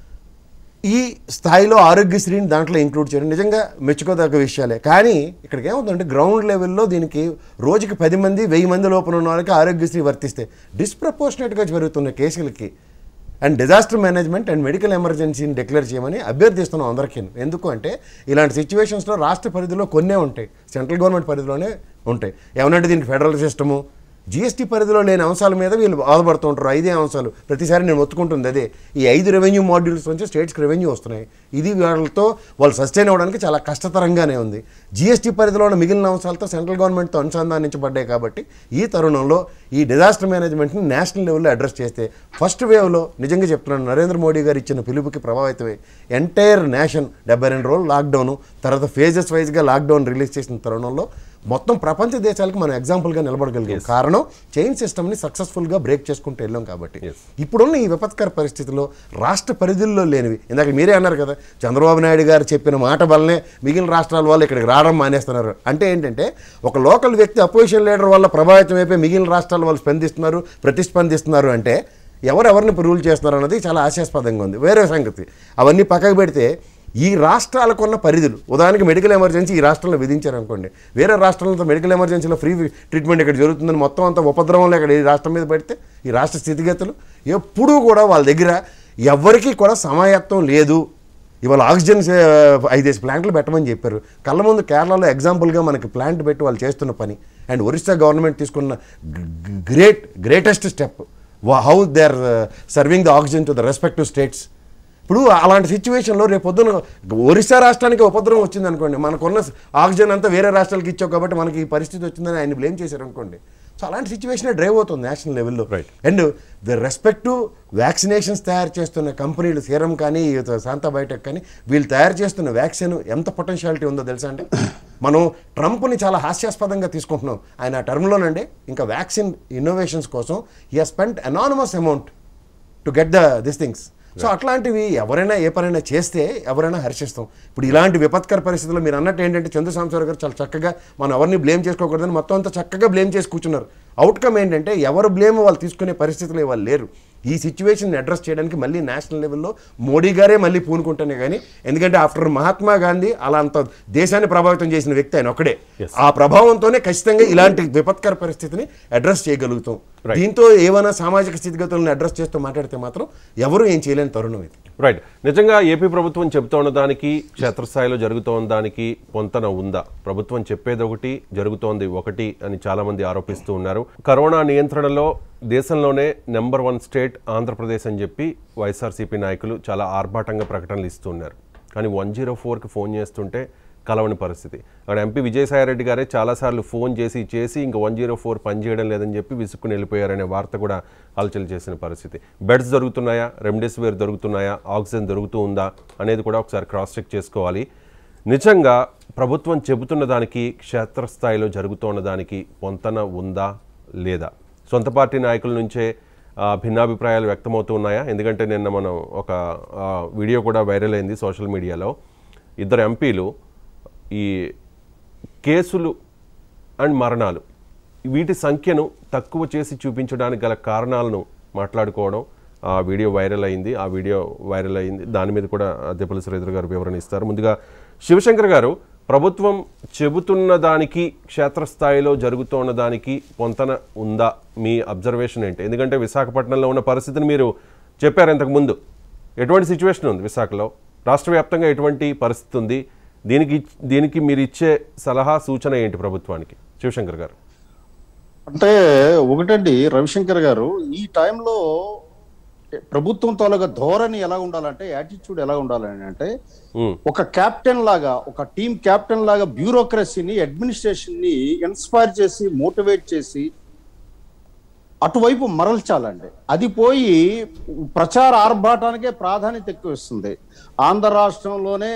ఈ స్థాయిలో ఆరోగ్యశ్రీని దాంట్లో ఇంక్లూడ్ చేయడం నిజంగా మెచ్చుకోదగ్గ విషయాలే కానీ ఇక్కడికి ఏమవుతుందంటే గ్రౌండ్ లెవెల్లో దీనికి రోజుకి పది మంది వెయ్యి మంది లోపల ఉన్న వాళ్ళకి ఆరోగ్యశ్రీ వర్తిస్తే డిస్ప్రపోర్షనేట్గా జరుగుతున్న కేసులకి and disaster management and medical ఎమర్జెన్సీని డిక్లేర్ చేయమని అభ్యర్థిస్తున్నాం అందరికీ ఎందుకు అంటే ఇలాంటి సిచ్యువేషన్స్లో రాష్ట్ర పరిధిలో కొన్నే ఉంటాయి సెంట్రల్ గవర్నమెంట్ పరిధిలోనే ఉంటాయి ఏమనంటే దీనికి ఫెడరల్ సిస్టము జీఎస్టీ పరిధిలో లేని అంశాల మీద వీళ్ళు బాధపడుతూ ఉంటారు ఐదే అంశాలు ప్రతిసారి నేను ఒత్తుకుంటుంది అదే ఈ ఐదు రెవెన్యూ మాడ్యూల్స్ నుంచి స్టేట్స్కి రెవెన్యూ వస్తున్నాయి ఇది వాళ్ళతో వాళ్ళు సస్టైన్ అవ్వడానికి చాలా కష్టతరంగానే ఉంది జీఎస్టీ పరిధిలో ఉన్న మిగిలిన అంశాలతో సెంట్రల్ గవర్నమెంట్తో అనుసంధానించబడ్డాయి కాబట్టి ఈ తరుణంలో ఈ డిజాస్టర్ మేనేజ్మెంట్ని నేషనల్ లెవెల్లో అడ్రస్ చేస్తే ఫస్ట్ వేవ్లో నిజంగా చెప్తున్నాను నరేంద్ర మోడీ గారు ఇచ్చిన పిలుపుకి ప్రభావితమై ఎంటైర్ నేషన్ డెబ్బై రెండు రోజులు లాక్డౌన్ తర్వాత ఫేజెస్ వైజ్గా లాక్డౌన్ రిలీజ్ చేసిన తరుణంలో మొత్తం ప్రపంచ దేశాలకు మనం ఎగ్జాంపుల్గా నిలబడగలిగాం కారణం చైన్ సిస్టమ్ని సక్సెస్ఫుల్గా బ్రేక్ చేసుకుంటూ వెళ్ళాం కాబట్టి ఇప్పుడున్న ఈ విపత్కర పరిస్థితిలో రాష్ట్ర పరిధుల్లో లేనివి ఇందాక మీరే అన్నారు కదా చంద్రబాబు నాయుడు గారు చెప్పిన మాట వల్లనే మిగిలిన రాష్ట్రాల వాళ్ళు ఇక్కడికి రావడం మానేస్తున్నారు అంటే ఏంటంటే ఒక లోకల్ వ్యక్తి అపోజిషన్ లీడర్ వల్ల ప్రభావితం అయిపోయి మిగిలిన రాష్ట్రాల వాళ్ళు స్పందిస్తున్నారు ప్రతిస్పందిస్తున్నారు అంటే ఎవరెవరిని రూల్ చేస్తున్నారు అన్నది చాలా ఆశాస్పదంగా ఉంది వేరే సంగతి అవన్నీ పక్కకు పెడితే ఈ రాష్ట్రాలకు ఉన్న పరిధులు ఉదాహరణకి మెడికల్ ఎమర్జెన్సీ ఈ రాష్ట్రంలో విధించారు అనుకోండి వేరే రాష్ట్రాలతో మెడికల్ ఎమర్జెన్సీలో ఫ్రీ ట్రీట్మెంట్ ఇక్కడ జరుగుతుందని మొత్తం అంతా ఉపద్రవంలో ఇక్కడ ఈ రాష్ట్రం మీద పెడితే ఈ రాష్ట్ర స్థితిగతులు ఎప్పుడూ కూడా వాళ్ళ దగ్గర ఎవరికీ కూడా సమాయత్తం లేదు ఇవాళ ఆక్సిజన్ సే- ఐదేసి ప్లాంట్లు పెట్టమని చెప్పారు కళ్ళ ముందు కేరళలో ఎగ్జాంపుల్గా మనకి ప్లాంట్ పెట్టి వాళ్ళు చేస్తున్న పని అండ్ ఒరిస్సా గవర్నమెంట్ తీసుకున్న great greatest step how they are serving the oxygen to the respective states ఇప్పుడు అలాంటి సిచ్యువేషన్లో రేపు పొద్దున ఒరిస్సా రాష్ట్రానికి ఉపద్రవం వచ్చింది అనుకోండి మనకున్న ఆక్సిజన్ అంతా వేరే రాష్ట్రాలకు ఇచ్చావు కాబట్టి మనకి ఈ పరిస్థితి వచ్చిందని ఆయన బ్లేమ్ చేశారు అనుకోండి సో అలాంటి సిచ్యువేషన్ డ్రైవ్ అవుతుంది నేషనల్ లెవెల్లో Right. And the respect to vaccinations తయారు చేస్తున్న కంపెనీలు సీరం కానీ శాంతా బయోటెక్ కానీ వీళ్ళు తయారు చేస్తున్న వ్యాక్సిన్ ఎంత పొటెన్షియాలిటీ ఉందో తెలుసా అంటే మనం ట్రంప్ని చాలా హాస్యాస్పదంగా తీసుకుంటున్నాం ఆయన ఆ టర్మ్లోనండి ఇంకా వ్యాక్సిన్ ఇన్నోవేషన్స్ కోసం ఈ spent anonymous amount to get the this things so అట్లాంటివి ఎవరైనా ఏ పనైనా చేస్తే ఎవరైనా హర్షిస్తాం ఇప్పుడు ఇలాంటి విపత్కర పరిస్థితుల్లో మీరు అన్నట్టు ఏంటంటే చంద్ర సాంబశివరావు గారు చాలా చక్కగా మనం ఎవరిని బ్లేమ్ చేసుకోకూడదని మొత్తం అంతా చక్కగా బ్లేమ్ చేసి కూర్చున్నారు అవుట్కమ్ ఏంటంటే ఎవరు బ్లేమ్ వాళ్ళు తీసుకునే పరిస్థితులు వాళ్ళు లేరు ఈ సిచ్యువేషన్ అడ్రస్ చేయడానికి మళ్ళీ నేషనల్ లెవెల్లో మోడీ గారే మళ్ళీ పూనుకుంటేనే కానీ ఎందుకంటే ఆఫ్టర్ మహాత్మా గాంధీ అలా అంత దేశాన్ని ప్రభావితం చేసిన వ్యక్తి ఆయన ఒక్కడే ఆ ప్రభావంతోనే ఖచ్చితంగా ఇలాంటి విపత్కర పరిస్థితిని అడ్రస్ చేయగలుగుతాం దీంతో ఏమైనా సామాజిక స్థితిగతులను అడ్రస్ చేస్తూ మాట్లాడితే మాత్రం ఎవరు ఏం చేయలేని తరుణం ఇది రైట్ నిజంగా ఏపీ ప్రభుత్వం చెబుతోన్న దానికి క్షేత్రస్థాయిలో జరుగుతోన్న దానికి పొంతన ఉందా ప్రభుత్వం చెప్పేది ఒకటి జరుగుతోంది ఒకటి అని చాలా మంది ఆరోపిస్తూ ఉన్నారు కరోనా నియంత్రణలో దేశంలోనే నెంబర్ వన్ స్టేట్ ఆంధ్రప్రదేశ్ అని చెప్పి వైఎస్ఆర్సీపీ నాయకులు చాలా ఆర్భాటంగా ప్రకటనలు ఇస్తూ ఉన్నారు కానీ వన్ జీరో ఫోర్కి ఫోన్ చేస్తుంటే కలవని పరిస్థితి అక్కడ ఎంపీ విజయసాయిరెడ్డి గారే చాలాసార్లు ఫోన్ చేసి చేసి ఇంకా వన్ జీరో ఫోర్ పనిచేయడం లేదని చెప్పి విసుక్కుని వెళ్ళిపోయారనే వార్త కూడా హల్చల్ చేసిన పరిస్థితి బెడ్స్ దొరుకుతున్నాయా రెమ్డెసివిర్ దొరుకుతున్నాయా ఆక్సిజన్ దొరుకుతూ ఉందా అనేది కూడా ఒకసారి క్రాస్ చెక్ చేసుకోవాలి నిజంగా ప్రభుత్వం చెబుతున్న దానికి క్షేత్రస్థాయిలో జరుగుతున్న దానికి పొంతన ఉందా లేదా సొంత పార్టీ నాయకుల నుంచే ఆ, భిన్నాభిప్రాయాలు వ్యక్తమవుతూ ఉన్నాయా ఎందుకంటే నిన్న మనం ఒక ఆ, వీడియో కూడా వైరల్ అయింది సోషల్ మీడియాలో ఇద్దరు ఎంపీలు ఈ కేసులు అండ్ మరణాలు వీటి సంఖ్యను తక్కువ చేసి చూపించడానికి గల కారణాలను మాట్లాడుకోవడం ఆ వీడియో వైరల్ అయింది ఆ వీడియో వైరల్ అయింది దాని మీద కూడా అద్దెపల్లి శ్రీధర్ గారు వివరణ ఇస్తారు ముందుగా శివశంకర్ గారు ప్రభుత్వం చెబుతున్న దానికి క్షేత్రస్థాయిలో జరుగుతున్న దానికి పొంతన ఉందా మీ అబ్జర్వేషన్ ఏంటి ఎందుకంటే విశాఖపట్నంలో ఉన్న పరిస్థితిని మీరు చెప్పారు ఇంతకుముందు ఎటువంటి సిచ్యువేషన్ ఉంది విశాఖలో రాష్ట్ర వ్యాప్తంగా ఎటువంటి పరిస్థితి ఉంది దీనికి దీనికి మీరు ఇచ్చే సలహా సూచన ఏంటి ప్రభుత్వానికి శివశంకర్ గారు అంటే ఒకటండి రవిశంకర్ గారు ఈ టైంలో ప్రభుత్వం తాలూకా ధోరణి ఎలా ఉండాలంటే యాటిట్యూడ్ ఎలా ఉండాలని అంటే ఉమ్, ఒక కెప్టెన్ లాగా ఒక టీం కెప్టెన్ లాగా బ్యూరోక్రసీని అడ్మినిస్ట్రేషన్ ని ఇన్స్పైర్ చేసి మోటివేట్ చేసి అటువైపు మరల్చాలండి అది పోయి ప్రచార ఆర్భాటానికే ప్రాధాన్యత ఎక్కువ ఇస్తుంది ఆంధ్ర రాష్ట్రంలోనే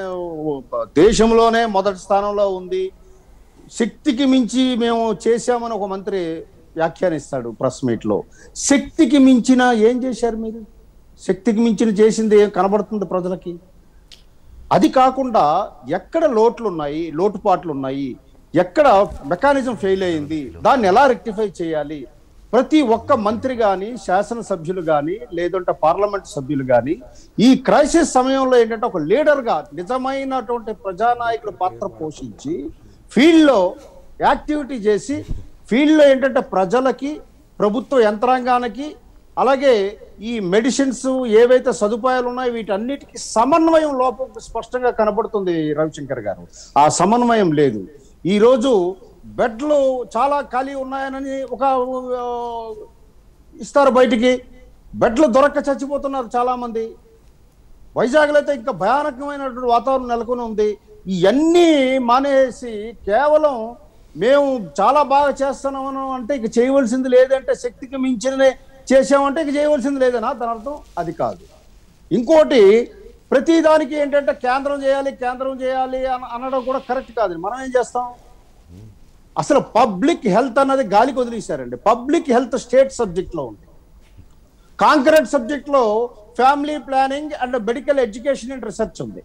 దేశంలోనే మొదటి స్థానంలో ఉంది శక్తికి మించి మేము చేశామని ఒక మంత్రి వ్యాఖ్యానిస్తాడు ప్రెస్ మీట్ లో శక్తికి మించిన ఏం చేశారు మీరు శక్తికి మించిన చేసింది ఏం కనబడుతుంది ప్రజలకి అది కాకుండా ఎక్కడ లోట్లు ఉన్నాయి లోటుపాట్లు ఉన్నాయి ఎక్కడ మెకానిజం ఫెయిల్ అయింది దాన్ని ఎలా రెక్టిఫై చేయాలి ప్రతి ఒక్క మంత్రి గాని శాసనసభ్యులు గాని లేదంటే పార్లమెంట్ సభ్యులు గాని ఈ క్రైసిస్ సమయంలో ఏంటంటే ఒక లీడర్ గా నిజమైనటువంటి ప్రజానాయకుల పాత్ర పోషించి ఫీల్డ్ లో యాక్టివిటీ చేసి ఫీల్డ్ లో ఏంటంటే ప్రజలకి ప్రభుత్వ యంత్రాంగానికి అలాగే ఈ మెడిసిన్స్ ఏవైతే సదుపాయాలు ఉన్నాయో వీటన్నిటికీ సమన్వయం లోపం స్పష్టంగా కనబడుతుంది రవిశంకర్ గారు ఆ సమన్వయం లేదు ఈ రోజు బెడ్లు చాలా ఖాళీ ఉన్నాయని ఒక ఆ, ఇస్తారు బయటికి బెడ్లు దొరక్క చచ్చిపోతున్నారు చాలా మంది వైజాగ్లో అయితే ఇంకా భయానకమైనటువంటి వాతావరణం నెలకొని ఉంది ఇవన్నీ మానేసి కేవలం మేము చాలా బాగా చేస్తున్నామను అంటే ఇక చేయవలసింది లేదంటే శక్తికి మించినదే చేసామంటే ఇక చేయవలసింది లేదనా దాని అర్థం అది కాదు ఇంకోటి ప్రతి దానికి ఏంటంటే కేంద్రం చేయాలి కేంద్రం చేయాలి అన- అనడం కూడా కరెక్ట్ కాదు మనం ఏం చేస్తాం అసలు పబ్లిక్ హెల్త్ అన్నది గాలికి వదిలేశారండి పబ్లిక్ హెల్త్ స్టేట్ సబ్జెక్ట్ లో ఉంది కాంకరెంట్ సబ్జెక్ట్ లో family planning and medical education and research ఉంది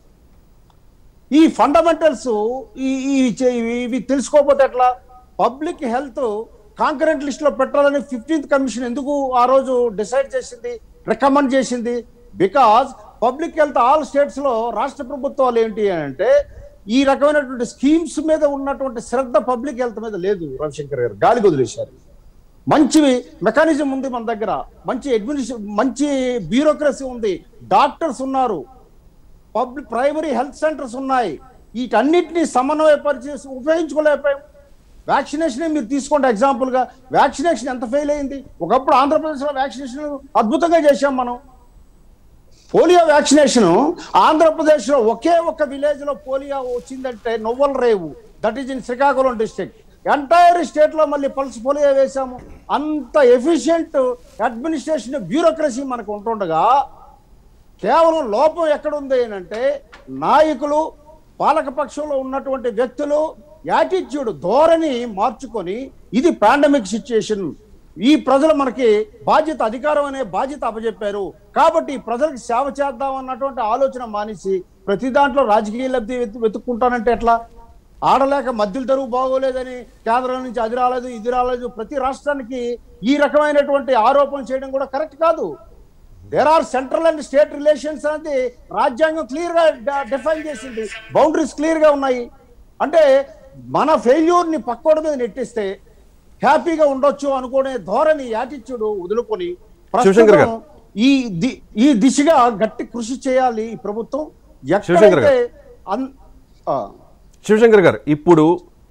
ఈ ఫండమెంటల్స్ ఈ ఈ చే- ఇవి- ఇవి తెలుసుకోకపోతే ఎట్లా పబ్లిక్ హెల్త్ కాంకరెంట్ లిస్ట్ లో పెట్టాలని ఫిఫ్టీన్త్ కమిషన్ ఎందుకు ఆ రోజు డిసైడ్ చేసింది రికమెండ్ చేసింది because public health all states లో రాష్ట్ర ప్రభుత్వాలు ఏంటి అని అంటే ఈ రకమైనటువంటి స్కీమ్స్ మీద ఉన్నటువంటి శ్రద్ధ పబ్లిక్ హెల్త్ మీద లేదు రవిశంకర్ గారు గాలికి వదిలేశారు మంచి మెకానిజం ఉంది మన దగ్గర మంచి అడ్మినిస్ట్రే మంచి బ్యూరోక్రసీ ఉంది డాక్టర్స్ ఉన్నారు పబ్లిక్ ప్రైమరీ హెల్త్ సెంటర్స్ ఉన్నాయి వీటన్నిటిని సమన్వయపరిచి ఉపయోగించుకోలేకపోయాం వ్యాక్సినేషన్ మీరు తీసుకోండి ఎగ్జాంపుల్ గా వ్యాక్సినేషన్ ఎంత ఫెయిల్ అయింది ఒకప్పుడు ఆంధ్రప్రదేశ్లో వ్యాక్సినేషన్ అద్భుతంగా చేశాం మనం పోలియో వ్యాక్సినేషన్ ఆంధ్రప్రదేశ్ లో ఒకే ఒక్క విలేజ్ లో పోలియో వచ్చిందంటే Novvala Revu that is in Srikakulam district entire state లో మళ్ళీ పల్స్ పోలియో వేశాము అంత ఎఫిషియెంట్ అడ్మినిస్ట్రేషన్ బ్యూరోక్రసీ మనకు ఉంటుండగా కేవలం లోపం ఎక్కడుంది అంటే నాయకులు పాలకపక్షంలో ఉన్నటువంటి వ్యక్తులు యాటిట్యూడ్ ధోరణి మార్చుకొని ఇది పాండమిక్ సిచ్యుయేషన్ ఈ ప్రజలు మనకి బాధ్యత అధికారం అనే బాధ్యత అప్పచెప్పారు కాబట్టి ఈ ప్రజలకు సేవ చేద్దాం అన్నటువంటి ఆలోచన మానేసి ప్రతి దాంట్లో రాజకీయ లబ్ధి వెతు- వెతుక్కుంటానంటే ఎట్లా ఆడలేక మధ్యల తరువు బాగోలేదని కేంద్రం నుంచి అది రాలేదు ఇది రాలేదు ప్రతి రాష్ట్రానికి ఈ రకమైనటువంటి ఆరోపణ చేయడం కూడా కరెక్ట్ కాదు there are central and state relations అనేది రాజ్యాంగం క్లియర్ గా డిఫైన్ చేసింది బౌండరీస్ క్లియర్ గా ఉన్నాయి అంటే మన ఫెయిల్యూర్ ని పక్కోడి మీద నెట్టిస్తే హ్యాపీగా ఉండొచ్చు అనుకునే ధోరణి యాటిట్యూడ్ వదులుకొని శివశంకర్ గారు. ప్రస్తుతం ఈ ది- ఈ దిశగా గట్టి కృషి చేయాలి ఈ ప్రభుత్వం శివశంకర్ గారు. ఎక్కడైతే అన్- ఆ, శివశంకర్ గారు ఇప్పుడు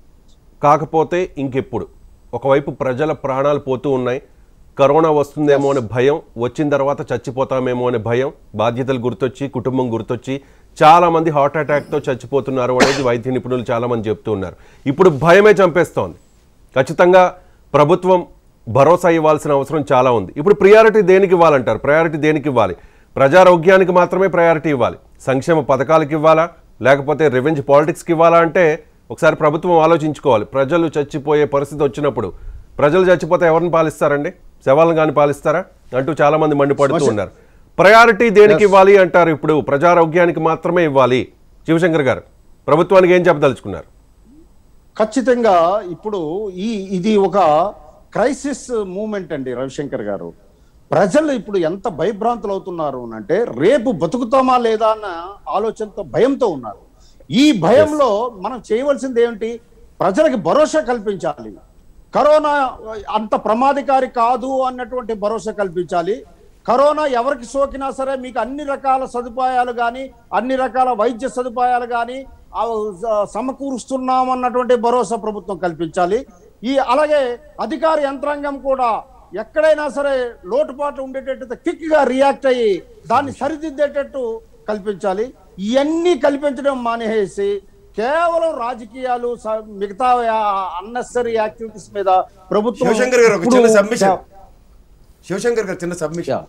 కాకపోతే ఇంకెప్పుడు ఒకవైపు ప్రజల ప్రాణాలు పోతూ ఉన్నాయి కరోనా వస్తుందేమో అనే భయం వచ్చిన తర్వాత చచ్చిపోతామేమో అనే భయం బాధ్యతలు గుర్తొచ్చి కుటుంబం గుర్తొచ్చి చాలా మంది హార్ట్ అటాక్తో చచ్చిపోతున్నారు అనేది వైద్య నిపుణులు చాలా మంది చెప్తూ ఉన్నారు ఇప్పుడు భయమే చంపేస్తోంది ఖచ్చితంగా ప్రభుత్వం భరోసా ఇవ్వాల్సిన అవసరం చాలా ఉంది ఇప్పుడు ప్రియారిటీ దేనికి ఇవ్వాలంటారు ప్రయారిటీ దేనికి ఇవ్వాలి ప్రజారోగ్యానికి మాత్రమే ప్రయారిటీ ఇవ్వాలి సంక్షేమ పథకాలకు ఇవ్వాలా లేకపోతే రివెంజ్ పాలిటిక్స్కి ఇవ్వాలా అంటే ఒకసారి ప్రభుత్వం ఆలోచించుకోవాలి ప్రజలు చచ్చిపోయే పరిస్థితి వచ్చినప్పుడు ప్రజలు చచ్చిపోతే ఎవరిని పాలిస్తారండి శవాలను కానీ పాలిస్తారా అంటూ చాలా మంది మండిపడుతూ ఉన్నారు ప్రయారిటీ దేనికి ఇవ్వాలి అంటారు ఇప్పుడు ప్రజారోగ్యానికి మాత్రమే ఇవ్వాలి శివశంకర్ గారు ప్రభుత్వానికి ఏం చెప్పదలుచుకున్నారు ఖచ్చితంగా ఇప్పుడు ఈ ఇది ఒక క్రైసిస్ మూమెంట్ అండి రవిశంకర్ గారు ప్రజలు ఇప్పుడు ఎంత భయభ్రాంతులు అవుతున్నారు అంటే రేపు బతుకుతామా లేదా అన్న ఆలోచనతో భయంతో ఉన్నారు ఈ భయంలో మనం చేయవలసింది ఏమిటి ప్రజలకు భరోసా కల్పించాలి కరోనా అంత ప్రమాదకారి కాదు అన్నటువంటి భరోసా కల్పించాలి కరోనా ఎవరికి సోకినా సరే మీకు అన్ని రకాల సదుపాయాలు కానీ అన్ని రకాల వైద్య సదుపాయాలు కానీ సమకూరుస్తున్నాం అన్నటువంటి భరోసా ప్రభుత్వం కల్పించాలి ఈ అలాగే అధికార యంత్రాంగం కూడా ఎక్కడైనా సరే లోటుపాట్లు ఉండేటట్టు క్విక్ గా రియాక్ట్ అయ్యి దాన్ని సరిదిద్దేటట్టు కల్పించాలి ఇవన్నీ కల్పించడం మానేసి కేవలం రాజకీయాలు స- మిగతా అన్నెసరీ యాక్టివిటీస్ మీద ప్రభుత్వం శివశంకర్ గారు ఒక చిన్న ఇప్పుడు- సబ్మిషన్ శివశంకర్ గారు చిన్న సబ్మిషన్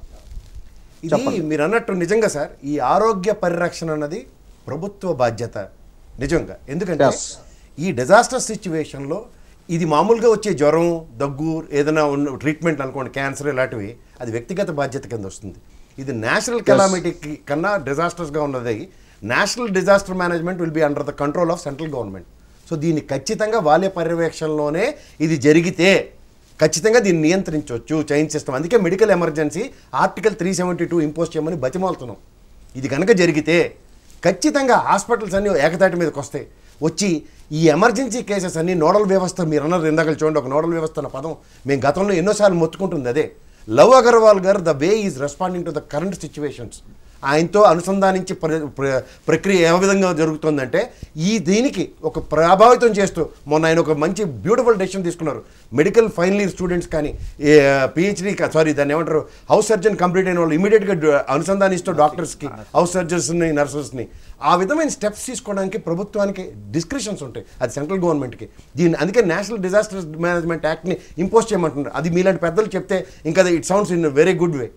ఇది మీరు అన్నట్టు నిజంగా సార్ ఈ ఆరోగ్య పరిరక్షణ అన్నది ప్రభుత్వ బాధ్యత నిజంగా ఎందుకంటే Yes. ఈ డిజాస్టర్ సిచ్యువేషన్లో ఇది మామూలుగా వచ్చే జ్వరం దగ్గు ఏదైనా ఉన్న ట్రీట్మెంట్ అనుకోండి క్యాన్సర్ ఇలాంటివి అది వ్యక్తిగత బాధ్యత కింద వస్తుంది ఇది నేషనల్ కెలామిటీ కన్నా డిజాస్టర్స్గా ఉన్నది national disaster management will be under the control of central government so దీన్ని ఖచ్చితంగా వాళ్ళ పర్యవేక్షణలోనే ఇది జరిగితే ఖచ్చితంగా దీన్ని నియంత్రించవచ్చు చైన్ సిస్టమ్ అందుకే medical emergency article three seventy two impose చేయమని బతిమాలుతున్నాం ఇది కనుక జరిగితే ఖచ్చితంగా హాస్పిటల్స్ అన్నీ ఏకతాటి మీదకి వస్తాయి వచ్చి ఈ ఎమర్జెన్సీ కేసెస్ అన్ని నోడల్ వ్యవస్థ మీరు అన్నారు ఇందాక చూడండి ఒక నోడల్ వ్యవస్థ అన్న పదం మేము గతంలో ఎన్నోసార్లు మొత్తుకుంటుంది అదే లవ్ అగర్వాల్ గారు the way is responding to the current situations ఆయనతో అనుసంధానించి ప్ర- ప్ర- ప్రక్రియ ఏ విధంగా జరుగుతుందంటే ఈ దీనికి ఒక ప్రభావితం చేస్తూ మొన్న ఆయన ఒక మంచి బ్యూటిఫుల్ డెసిషన్ తీసుకున్నారు మెడికల్ ఫైనల్ ఇయర్ స్టూడెంట్స్ కానీ పిహెచ్డి సారీ దాన్ని ఏమంటారు హౌస్ సర్జన్ కంప్లీట్ అయిన వాళ్ళు ఇమీడియట్గా అనుసంధానిస్తూ డాక్టర్స్కి హౌస్ సర్జన్స్ని నర్సెస్ని ఆ విధమైన స్టెప్స్ తీసుకోవడానికి ప్రభుత్వానికి డిస్క్రిప్షన్స్ ఉంటాయి అది సెంట్రల్ గవర్నమెంట్కి దీన్ని అందుకే నేషనల్ డిజాస్టర్ మేనేజ్మెంట్ యాక్ట్ని ఇంపోజ్ చేయమంటున్నారు అది మీలాంటి పెద్దలు చెప్తే ఇంకా it sounds in very good way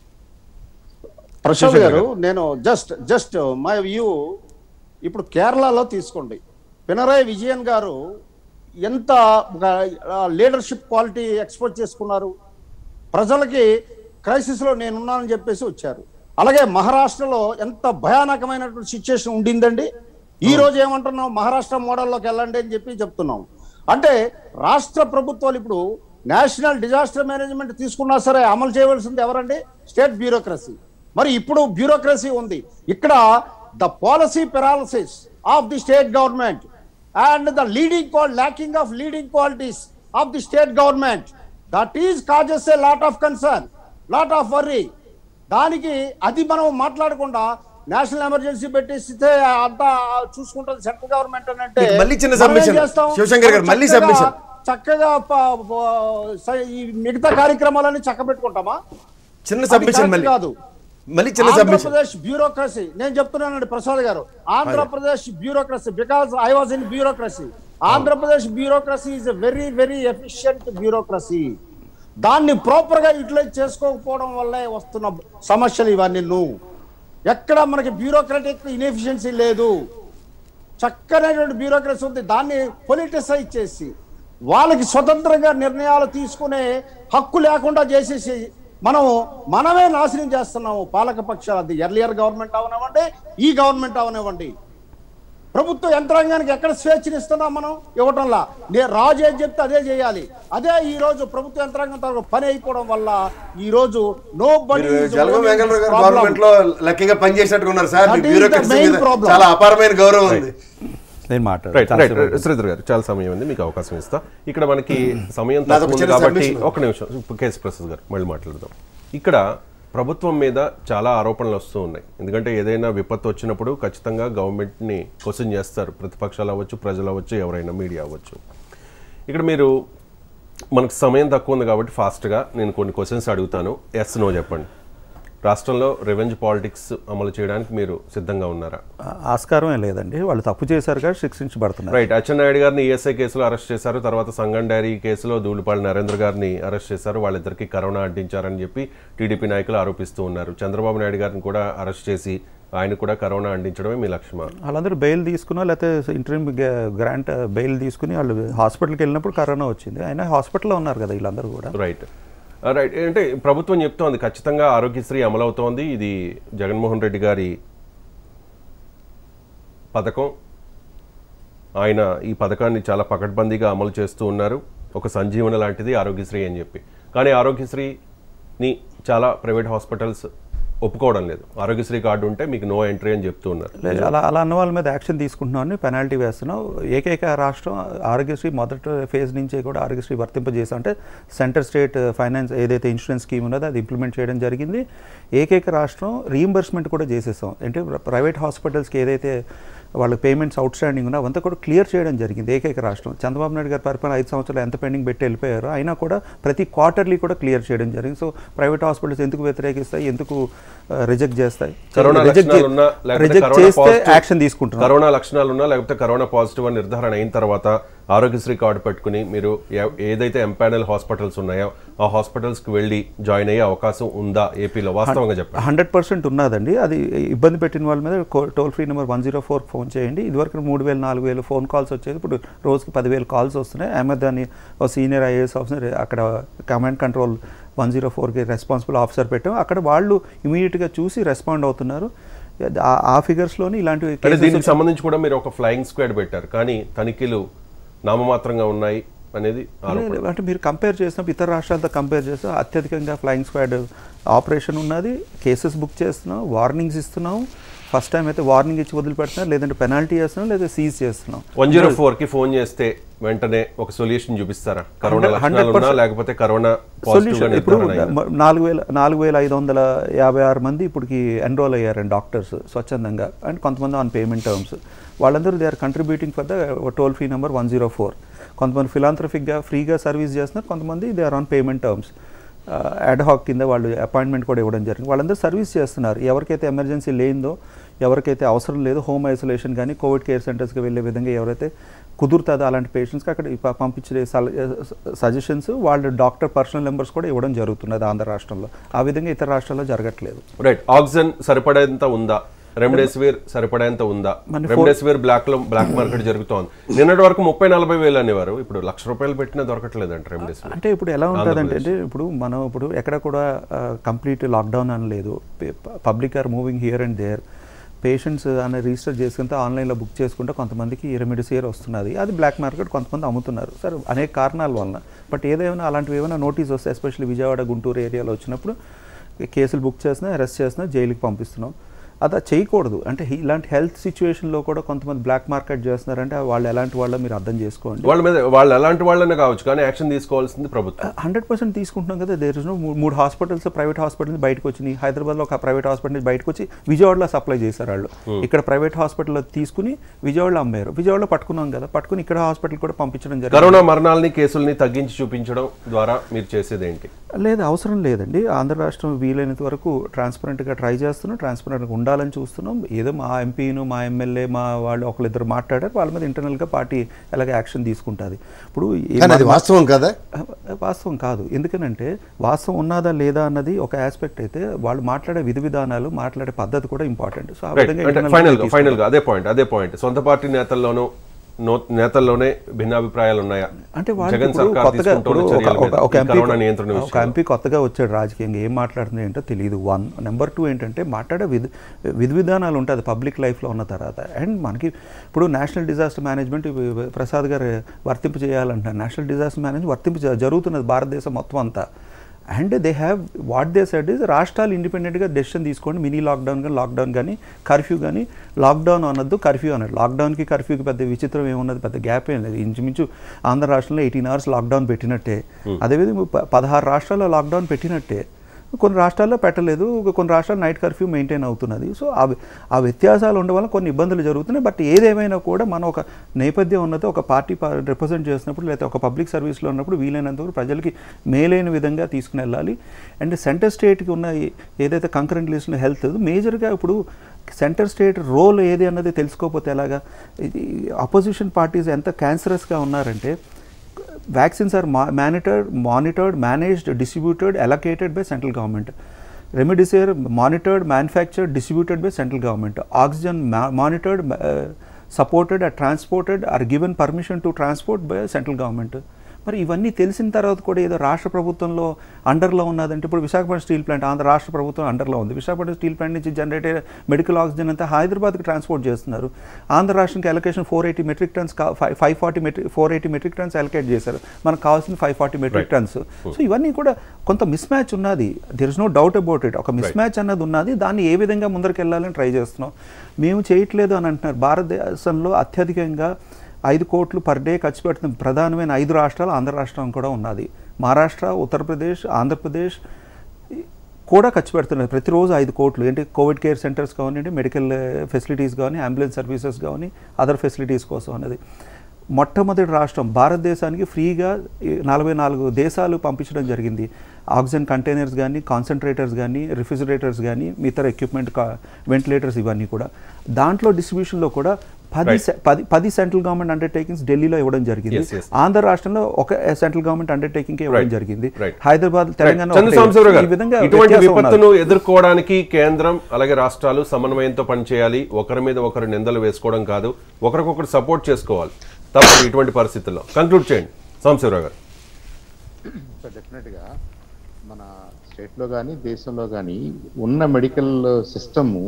Prasad గారు నేను జస్ట్ జస్ట్ మై వ్యూ ఇప్పుడు కేరళలో తీసుకోండి పినరాయి విజయన్ గారు ఎంత లీడర్షిప్ క్వాలిటీ ఎక్స్పోజ్ చేసుకున్నారు ప్రజలకి క్రైసిస్లో నేనున్నానని చెప్పేసి వచ్చారు అలాగే మహారాష్ట్రలో ఎంత భయానకమైనటువంటి సిచ్యుయేషన్ ఉండిందండి ఈ రోజు ఏమంటున్నాం మహారాష్ట్ర మోడల్లోకి వెళ్ళండి అని చెప్పి చెప్తున్నాం అంటే రాష్ట్ర ప్రభుత్వాలు ఇప్పుడు నేషనల్ డిజాస్టర్ మేనేజ్మెంట్ తీసుకున్నా సరే అమలు చేయవలసింది ఎవరండి స్టేట్ బ్యూరోక్రసీ మరి ఇప్పుడు బ్యూరోక్రసీ ఉంది ఇక్కడ the policy paralysis of the state government and the leading qual lacking of leading qualities of the state government that is causes a lot of concern lot of worry దానికి అది మనం మాట్లాడకుండా national emergency పెట్టిస్తే అంతా చూసుకుంటుంది central government అని అంటే మీకు మళ్ళీ చిన్న మనం ఏం submission. చేస్తాం? శివశంకర్ గారు, మనం మళ్ళీ చక్కగా- submission. చక్కగా ప- ప- స- ఈ మిగతా కార్యక్రమాలన్నీ చక్కబెట్టుకుంటామా చిన్న అది సబ్మిషన్ correct మళ్ళీ కాదు మళ్ళీ చిన్న సబ్మిషన్ ఆంధ్రప్రదేశ్ బ్యూరోక్రసీ నేను చెప్తున్నానండి ప్రసాద్ గారు Andhra Pradesh bureaucracy because I was in bureaucracy Andhra Pradesh bureaucracy is a very very efficient bureaucracy దాన్ని ప్రాపర్ గా యూటిలైజ్ చేసుకోకపోవడం వల్లే వస్తున్న సమస్యలు ఇవన్నీ నువ్వు ఎక్కడ మనకి బ్యూరోక్రటిక్ ఇన్ఎఫిషియన్సీ లేదు చక్కనైనటువంటి బ్యూరోక్రసీ ఉంది దాన్ని పొలిటిసైజ్ చేసి వాళ్ళకి స్వతంత్రంగా నిర్ణయాలు తీసుకునే హక్కు లేకుండా చేసేసి మనం మనమే నాశనం చేస్తున్నాము పాలక పక్షాలు అది ఎర్లియర్ గవర్నమెంట్ అవనివ్వండి ఈ గవర్నమెంట్ అవనివ్వండి ప్రభుత్వ యంత్రాంగానికి ఎక్కడ స్వేచ్ఛనిస్తున్నాం మనం ఇవ్వటంలా నేను రాజు ఏం చెప్తే అదే చేయాలి అదే ఈ రోజు ప్రభుత్వ యంత్రాంగం తరఫు పని అయిపోవడం వల్ల ఈ రోజు నో మీరు జలగం వెంకటరావు గారు గవర్నమెంట్ లో లక్కీగా పనిచేసినట్టుగా ఉన్నారు సార్ That మీ is the బ్యూరోక్రసీ main మీద problem. చాలా అపారమైన గౌరవం ఉంది నేను రైట్ రైట్ మాట్లాడాను శ్రీధర్ గారు చాలా సమయం ఉంది మీకు అవకాశం ఇస్తా ఇక్కడ మనకి సమయం నాదొక తక్కువ ఉంది చిన్న కాబట్టి submission. ఒక నిమిషం ఇప్పుడు కేసు ప్రసాద్ గారు మళ్ళీ మాట్లాడదాం ఇక్కడ ప్రభుత్వం మీద చాలా ఆరోపణలు వస్తూ ఉన్నాయి ఎందుకంటే ఏదైనా విపత్తు వచ్చినప్పుడు ఖచ్చితంగా గవర్నమెంట్ని క్వశ్చన్ చేస్తారు ప్రతిపక్షాలు అవ్వచ్చు ప్రజలు అవ్వచ్చు ఎవరైనా మీడియా అవ్వచ్చు ఇక్కడ మీరు మనకు సమయం తక్కువ ఉంది కాబట్టి ఫాస్ట్గా నేను కొన్ని క్వశ్చన్స్ అడుగుతాను ఎస్ నో చెప్పండి రాష్ట్రంలో రెవెన్యూ పాలిటిక్స్ అమలు చేయడానికి మీరు సిద్ధంగా ఉన్నారా ఆస్కారమే లేదండి వాళ్ళు తప్పు చేశారు కాబట్టి శిక్షించబడుతున్నారు రైట్ అచ్చెన్నాయుడు గారిని ఈఎస్ఐ కేసులో అరెస్ట్ చేశారు తర్వాత సంగం డైరీ కేసులో ధూళిపాళి నరేంద్ర గారిని అరెస్ట్ చేశారు వాళ్ళిద్దరికి కరోనా అంటించారని చెప్పి టీడీపీ నాయకులు ఆరోపిస్తూ ఉన్నారు చంద్రబాబు నాయుడు గారిని కూడా అరెస్ట్ చేసి ఆయన కూడా కరోనా అంటించడమే మీ లక్ష్యమా వాళ్ళందరూ బెయిల్ తీసుకున్నా లేకపోతే ఇంటర్వ్యూ గ్రాంట్ బెయిల్ తీసుకుని వాళ్ళు హాస్పిటల్కి వెళ్ళినప్పుడు కరోనా వచ్చింది అయినా హాస్పిటల్లో ఉన్నారు కదా వీళ్ళందరూ కూడా రైట్ రైట్ అంటే ప్రభుత్వం చెప్తోంది ఖచ్చితంగా ఆరోగ్యశ్రీ అమలవుతోంది ఇది జగన్మోహన్ రెడ్డి గారి పథకం ఆయన ఈ పథకాన్ని చాలా పకడ్బందీగా అమలు చేస్తూ ఉన్నారు ఒక సంజీవన లాంటిది ఆరోగ్యశ్రీ అని చెప్పి కానీ ఆరోగ్యశ్రీని చాలా ప్రైవేట్ హాస్పిటల్స్ ఒప్పుకోవడం లేదు ఆరోగ్యశ్రీ కార్డు ఉంటే మీకు నో ఎంట్రీ అని చెప్తూ ఉన్నారు లేదు అలా అలా అన్న వాళ్ళ మీద యాక్షన్ తీసుకుంటున్నామని పెనాల్టీ వేస్తున్నాం ఏకైక రాష్ట్రం ఆరోగ్యశ్రీ మొదటి ఫేజ్ నుంచే కూడా ఆరోగ్యశ్రీ వర్తింపజేసాం అంటే సెంటర్ స్టేట్ ఫైనాన్స్ ఏదైతే ఇన్సూరెన్స్ స్కీమ్ ఉన్నదో అది ఇంప్లిమెంట్ చేయడం జరిగింది ఏకైక రాష్ట్రం రీఎంబర్స్మెంట్ కూడా చేసేసాం అంటే ప్రైవేట్ హాస్పిటల్స్కి ఏదైతే వాళ్ళకి పేమెంట్స్ అవుట్ స్టాండింగ్ ఉన్నా అవంతా కూడా క్లియర్ చేయడం జరిగింది ఏకైక రాష్ట్రం చంద్రబాబు నాయుడు గారి పరిపాలన ఐదు సంవత్సరాలు ఎంత పెండింగ్ పెట్టి వెళ్ళిపోయారో అయినా కూడా ప్రతి క్వార్టర్లీ కూడా క్లియర్ చేయడం జరిగింది సో ప్రైవేట్ హాస్పిటల్స్ ఎందుకు వ్యతిరేకిస్తాయి ఎందుకు రిజెక్ట్ చేస్తాయి కరోనా రిజెక్ట్ లక్షణాలు ఉన్నా లేకపోతే రిజెక్ట్ కరోనా చేస్తే పాజిటివ్ యాక్షన్ తీసుకుంటున్నాం కరోనా లక్షణాలు ఉన్నా లేకపోతే కరోనా పాజిటివ్ అని నిర్ధారణ అయిన తర్వాత ఆరోగ్యశ్రీ కార్డు పెట్టుకుని మీరు ఏ- ఏదైతే ఎంపానల్ హాస్పిటల్స్ ఉన్నాయో ఆ హాస్పిటల్స్ కి వెళ్ళి జాయిన్ అయ్యే అవకాశం ఉందా ఏపీలో వాస్తవంగా చెప్పండి హండ్రెడ్ పర్సెంట్ ఉన్నదండి అది ఇబ్బంది పెట్టిన వాళ్ళ మీద toll free number one zero four phone చేయండి ఇదివరకు మూడు వేలు నాలుగు వేలు ఫోన్ కాల్స్ వచ్చేది ఇప్పుడు రోజుకి పదివేలు కాల్స్ వస్తున్నాయి ఆమె దాన్ని ఒక సీనియర్ ఐఏఎస్ ఆఫీసర్ అక్కడ కమాండ్ కంట్రోల్ వన్ జీరో ఫోర్కి రెస్పాన్సిబుల్ ఆఫీసర్ పెట్టాం అక్కడ వాళ్ళు ఇమీడియట్గా చూసి రెస్పాండ్ అవుతున్నారు ఆ- ఆ ఫిగర్స్లోని ఇలాంటివి అంటే cases దీనికి సంబంధించి కూడా మీరు ఒక ఫ్లయింగ్ స్క్వాడ్ పెట్టారు కానీ తనిఖీలు నామమాత్రంగా ఉన్నాయి అనేది ఆరోపణ లేదు, అంటే మీరు కంపేర్ చేసినప్పుడు ఇతర రాష్ట్రాలతో కంపేర్ చేస్తే అత్యధికంగా ఫ్లయింగ్ స్క్వాడ్ ఆపరేషన్ ఉన్నది కేసెస్ బుక్ చేస్తున్నాం వార్నింగ్స్ ఇస్తున్నాం ఫస్ట్ టైం అయితే వార్నింగ్ ఇచ్చి వదిలిపెడుతున్నాం లేదంటే పెనాల్టీ చేస్తున్నాం లేదా సీజ్ చేస్తున్నాం వన్ జీరో ఫోర్ కి ఫోన్ చేస్తే వెంటనే ఒక సొల్యూషన్ చూపిస్తారా కరోనా Hundred- లక్షణాలు ఉన్నా 100% లేకపోతే కరోనా పాజిటివ్ గా సొల్యూషన్ ఇప్పుడు నిర్ధారణ అయిందా? మ- నాలుగు వేల నాలుగు వేల ఐదు వందల యాభై ఆరు మంది ఇప్పటికి ఎన్రోల్ అయ్యారండి డాక్టర్స్ స్వచ్ఛందంగా అండ్ కొంతమంది ఆన్ పేమెంట్ టర్మ్స్ వాళ్ళందరూ they are contributing for the toll free number one zero four కొంతమంది ఫిలాంథ్రఫిక్గా ఫ్రీగా సర్వీస్ చేస్తున్నారు కొంతమంది they are on payment terms ad hoc కింద వాళ్ళు అపాయింట్మెంట్ కూడా ఇవ్వడం జరిగింది వాళ్ళందరూ సర్వీస్ చేస్తున్నారు ఎవరికైతే ఎమర్జెన్సీ లేనిదో ఎవరికైతే అవసరం లేదు హోమ్ ఐసోలేషన్ కానీ కోవిడ్ కేర్ సెంటర్స్కి వెళ్ళే విధంగా ఎవరైతే కుదురుతుందో అలాంటి పేషెంట్స్కి అక్కడ ప- పంపించే సజెషన్స్ వాళ్ళ డాక్టర్ పర్సనల్ నెంబర్స్ కూడా ఇవ్వడం జరుగుతున్నది ఆంధ్ర రాష్ట్రంలో ఆ విధంగా ఇతర రాష్ట్రాల్లో జరగట్లేదు రైట్ ఆక్సిజన్ సరిపడేంత ఉందా రెమ్డెసివిర్ సరిపడేంత ఉందా మన ఫోర్- రెమ్డెసివిర్ బ్లాక్ లో బ్లాక్ మార్కెట్ జరుగుతోంది నిన్నటి వరకు ముప్పై నలభై వేలు అనేవారు ఇప్పుడు లక్ష రూపాయలు పెట్టినా దొరకట్లేదంట రెమ్డెసివిర్ అంటే ఇప్పుడు ఎలా ఉంటుంది అంటే ఇప్పుడు మనం ఇప్పుడు ఎక్కడ కూడా కంప్లీట్ లాక్డౌన్ అని లేదు public are moving here and there patients అనే రిజిస్టర్ చేసుకుంటే ఆన్లైన్లో బుక్ చేసుకుంటే కొంతమందికి రెమిడిసియర్ వస్తున్నది అది బ్లాక్ మార్కెట్ కొంతమంది అమ్ముతున్నారు సరే అనేక కారణాల వలన బట్ ఏదైనా అలాంటివి ఏమైనా నోటీస్ వస్తే ఎస్పెషల్లీ విజయవాడ గుంటూరు ఏరియాలో వచ్చినప్పుడు కేసులు బుక్ చేసినా అరెస్ట్ చేసినా జైలుకి పంపిస్తున్నాం అది చేయకూడదు అంటే ఇలాంటి హెల్త్ సిచ్యువేషన్లో కూడా కొంతమంది బ్లాక్ మార్కెట్ చేస్తున్నారంటే వాళ్ళు ఎలాంటి వాళ్ళో మీరు అర్థం చేసుకోండి వాళ్ళ మీద వాళ్ళు ఎలాంటి వాళ్ళనే కావచ్చు కానీ యాక్షన్ తీసుకోవాల్సింది ప్రభుత్వం హండ్రెడ్ పర్సెంట్ తీసుకుంటున్నాం కదా దేర్ ఇస్ నో మూడు హాస్పిటల్స్ ప్రైవేట్ హాస్పిటల్స్ బయటకు వచ్చినాయి హైదరాబాద్లో ఒక ప్రైవేట్ హాస్పిటల్ నుంచి బయటకు వచ్చి విజయవాడలో సప్లై చేశారు వాళ్ళు ఇక్కడ ప్రైవేట్ హాస్పిటల్లో తీసుకుని విజయవాడలో అమ్మారు విజయవాడలో పట్టుకున్నాం కదా పట్టుకుని ఇక్కడ హాస్పిటల్ కూడా పంపించడం జరిగింది కరోనా మరణాలని కేసుల్ని తగ్గించి చూపించడం ద్వారా మీరు చేసేది ఏంటి లేదు అవసరం లేదండి ఆంధ్ర రాష్ట్రం వీలైనంత వరకు ట్రాన్స్పరెంట్గా ట్రై చేస్తున్నాం ట్రాన్స్పరెంట్గా ఉండాలని చూస్తున్నాం ఏదో మా ఎంపీను మా ఎమ్మెల్యే మా వాళ్ళు ఒకళ్ళిద్దరు మాట్లాడారు వాళ్ళ మీద ఇంటర్నల్గా పార్టీ ఎలాగ యాక్షన్ తీసుకుంటుంది ఇప్పుడు ఈ కానీ అది మా- వాస్తవం కదా వాస్తవం కాదు ఎందుకనంటే వాస్తవం ఉన్నదా లేదా అన్నది ఒక ఆస్పెక్ట్ అయితే వాళ్ళు మాట్లాడే విధి విధానాలు మాట్లాడే పద్ధతి కూడా ఇంపార్టెంట్ సో ఆ విధంగా అంటే internal గా ఫైనల్ గా తీసుకుంటాం. ఫైనల్ గా అదే పాయింట్ అదే పాయింట్ సొంత పార్టీ నేతల్లోనూ నో- నేతల్లోనే భిన్నాభిప్రాయాలు ఉన్నాయా అంటే వాళ్ళు జగన్ ఇప్పుడు సర్కార్ కొత్తగా ఇప్పుడు తీసుకుంటున్న ఒక- చర్యల ఒక- మీద, ఒక ఈ ఎంపీ కరోనా నియంత్రణ ఒక విషయంలో. ఎంపీ కొత్తగా వచ్చాడు రాజకీయంగా ఏం మాట్లాడుతుంది ఏంటో తెలియదు వన్ నెంబర్ టూ ఏంటంటే మాట్లాడే విధి విధి విధానాలు ఉంటుంది పబ్లిక్ లైఫ్లో ఉన్న తర్వాత అండ్ మనకి ఇప్పుడు నేషనల్ డిజాస్టర్ మేనేజ్మెంట్ ఇవి ప్రసాద్ గారు వర్తింపు చేయాలంటున్నారు నేషనల్ డిజాస్టర్ మేనేజ్మెంట్ వర్తింపు జ- జరుగుతున్నది భారతదేశం మొత్తం అంతా and they have what they said is రాష్ట్రాలు ఇండిపెండెంట్గా డెసిషన్ తీసుకోండి మినీ లాక్డౌన్ కానీ లాక్డౌన్ కానీ కర్ఫ్యూ కానీ లాక్డౌన్ అనొద్దు కర్ఫ్యూ అన్నది లాక్డౌన్కి కర్ఫ్యూకి పెద్ద విచిత్రం ఏమున్నది పెద్ద గ్యాప్ ఏం లేదు ఇంచుమించు ఆంధ్ర రాష్ట్రంలో ఎయిటీన్ అవర్స్ లాక్డౌన్ పెట్టినట్టే అదేవిధంగా ప- పదహారు రాష్ట్రాల్లో లాక్డౌన్ పెట్టినట్టే కొన్ని రాష్ట్రాల్లో పెట్టలేదు కొన్ని రాష్ట్రాలు నైట్ కర్ఫ్యూ మెయింటైన్ అవుతున్నది సో ఆ వ్య- ఆ వ్యత్యాసాలు ఉండడం వల్ల కొన్ని ఇబ్బందులు జరుగుతున్నాయి బట్ ఏదేమైనా కూడా మనం ఒక నేపథ్యం ఉన్నది ఒక పార్టీ రిప్రజెంట్ చేసినప్పుడు లేకపోతే ఒక పబ్లిక్ సర్వీస్లో ఉన్నప్పుడు వీలైనంత వరకు ప్రజలకి మేలైన విధంగా తీసుకుని వెళ్ళాలి అండ్ సెంటర్ స్టేట్కి ఉన్న ఏ- ఏదైతే కంకరెంట్ లిస్ట్లో హెల్త్ మేజర్గా ఇప్పుడు సెంటర్ స్టేట్ రోల్ ఏది అన్నది తెలుసుకోకపోతే ఎలాగా ఇది అపోజిషన్ పార్టీస్ ఎంత క్యాన్సరస్గా ఉన్నారంటే vaccines are ma- monitored, monitored, managed, distributed, allocated by central government. Remdesivir monitored, manufactured, distributed by central government. Oxygen ma- monitored, uh, supported, or transported, or given permission to transport by central government. మరి ఇవన్నీ తెలిసిన తర్వాత కూడా ఏదో రాష్ట్ర ప్రభుత్వంలో అండర్లో ఉన్నదంటే ఇప్పుడు విశాఖపట్నం స్టీల్ ప్లాంట్ ఆంధ్ర రాష్ట్ర ప్రభుత్వం అండర్లో ఉంది విశాఖపట్నం స్టీల్ ప్లాంట్ నుంచి జనరేట్ అయ్యే మెడికల్ ఆక్సిజన్ అంతా హైదరాబాద్కి ట్రాన్స్పోర్ట్ చేస్తున్నారు ఆంధ్ర రాష్ట్రానికి allocation four eighty metric tons five forty metric four eighty metric tons allocate చేశారు మనకు కావాల్సిన five forty metric tons so ఇవన్నీ కూడా కొంత మిస్ మ్యాచ్ ఉన్నది there is no doubt about it ఒక మిస్ మ్యాచ్ అన్నది ఉన్నది దాన్ని ఏ విధంగా ముందరికి వెళ్ళాలని ట్రై చేస్తున్నాం మేము చేయట్లేదు అని అంటున్నారు భారతదేశంలో అత్యధికంగా ఐదు కోట్లు పర్ డే ఖర్చు పెడుతున్న ప్రధానమైన ఐదు రాష్ట్రాలు ఆంధ్ర రాష్ట్రం కూడా ఉన్నది మహారాష్ట్ర ఉత్తరప్రదేశ్ ఆంధ్రప్రదేశ్ కూడా ఖర్చు పెడుతున్నారు ప్రతిరోజు ఐదు కోట్లు ఏంటి కోవిడ్ కేర్ సెంటర్స్ కానివ్వండి మెడికల్ ఫెసిలిటీస్ కానీ అంబులెన్స్ సర్వీసెస్ కానీ అదర్ ఫెసిలిటీస్ కోసం అనేది మొట్టమొదటి రాష్ట్రం భారతదేశానికి ఫ్రీగా ఈ నలభై నాలుగు దేశాలు పంపించడం జరిగింది ఆక్సిజన్ కంటైనర్స్ కానీ కాన్సన్ట్రేటర్స్ కానీ రిఫ్రిజిరేటర్స్ కానీ ఇతర ఎక్విప్మెంట్ వెంటిలేటర్స్ ఇవన్నీ కూడా దాంట్లో డిస్ట్రిబ్యూషన్లో కూడా పది Right. సె- పది పది సెంట్రల్ గవర్నమెంట్ అండర్టేకింగ్స్ ఢిల్లీలో ఇవ్వడం జరిగింది Yes, yes. ఆంధ్ర రాష్ట్రంలో ఒక సెంట్రల్ గవర్నమెంట్ అండర్టేకింగ్ ఇవ్వడం Right. జరిగింది Right. హైదరాబాద్ తెలంగాణ చంద్ర ఒకటే. సాంబశివరావు ఈ విధంగా గారు ఇటువంటి వ్యత్యాసం ఉన్నది. విపత్తును ఎదుర్కోవడానికి కేంద్రం అలాగే రాష్ట్రాలు సమన్వయంతో పనిచేయాలి ఒకరి మీద ఒకరు నిందలు వేసుకోవడం కాదు ఒకరికొకరు సపోర్ట్ చేసుకోవాలి తప్పదు ఇటువంటి పరిస్థితుల్లో కంక్లూడ్ చేయండి సాంబశివరావు గారు సో డెఫినెట్గా మన స్టేట్లో కానీ దేశంలో కానీ ఉన్న మెడికల్ సిస్టము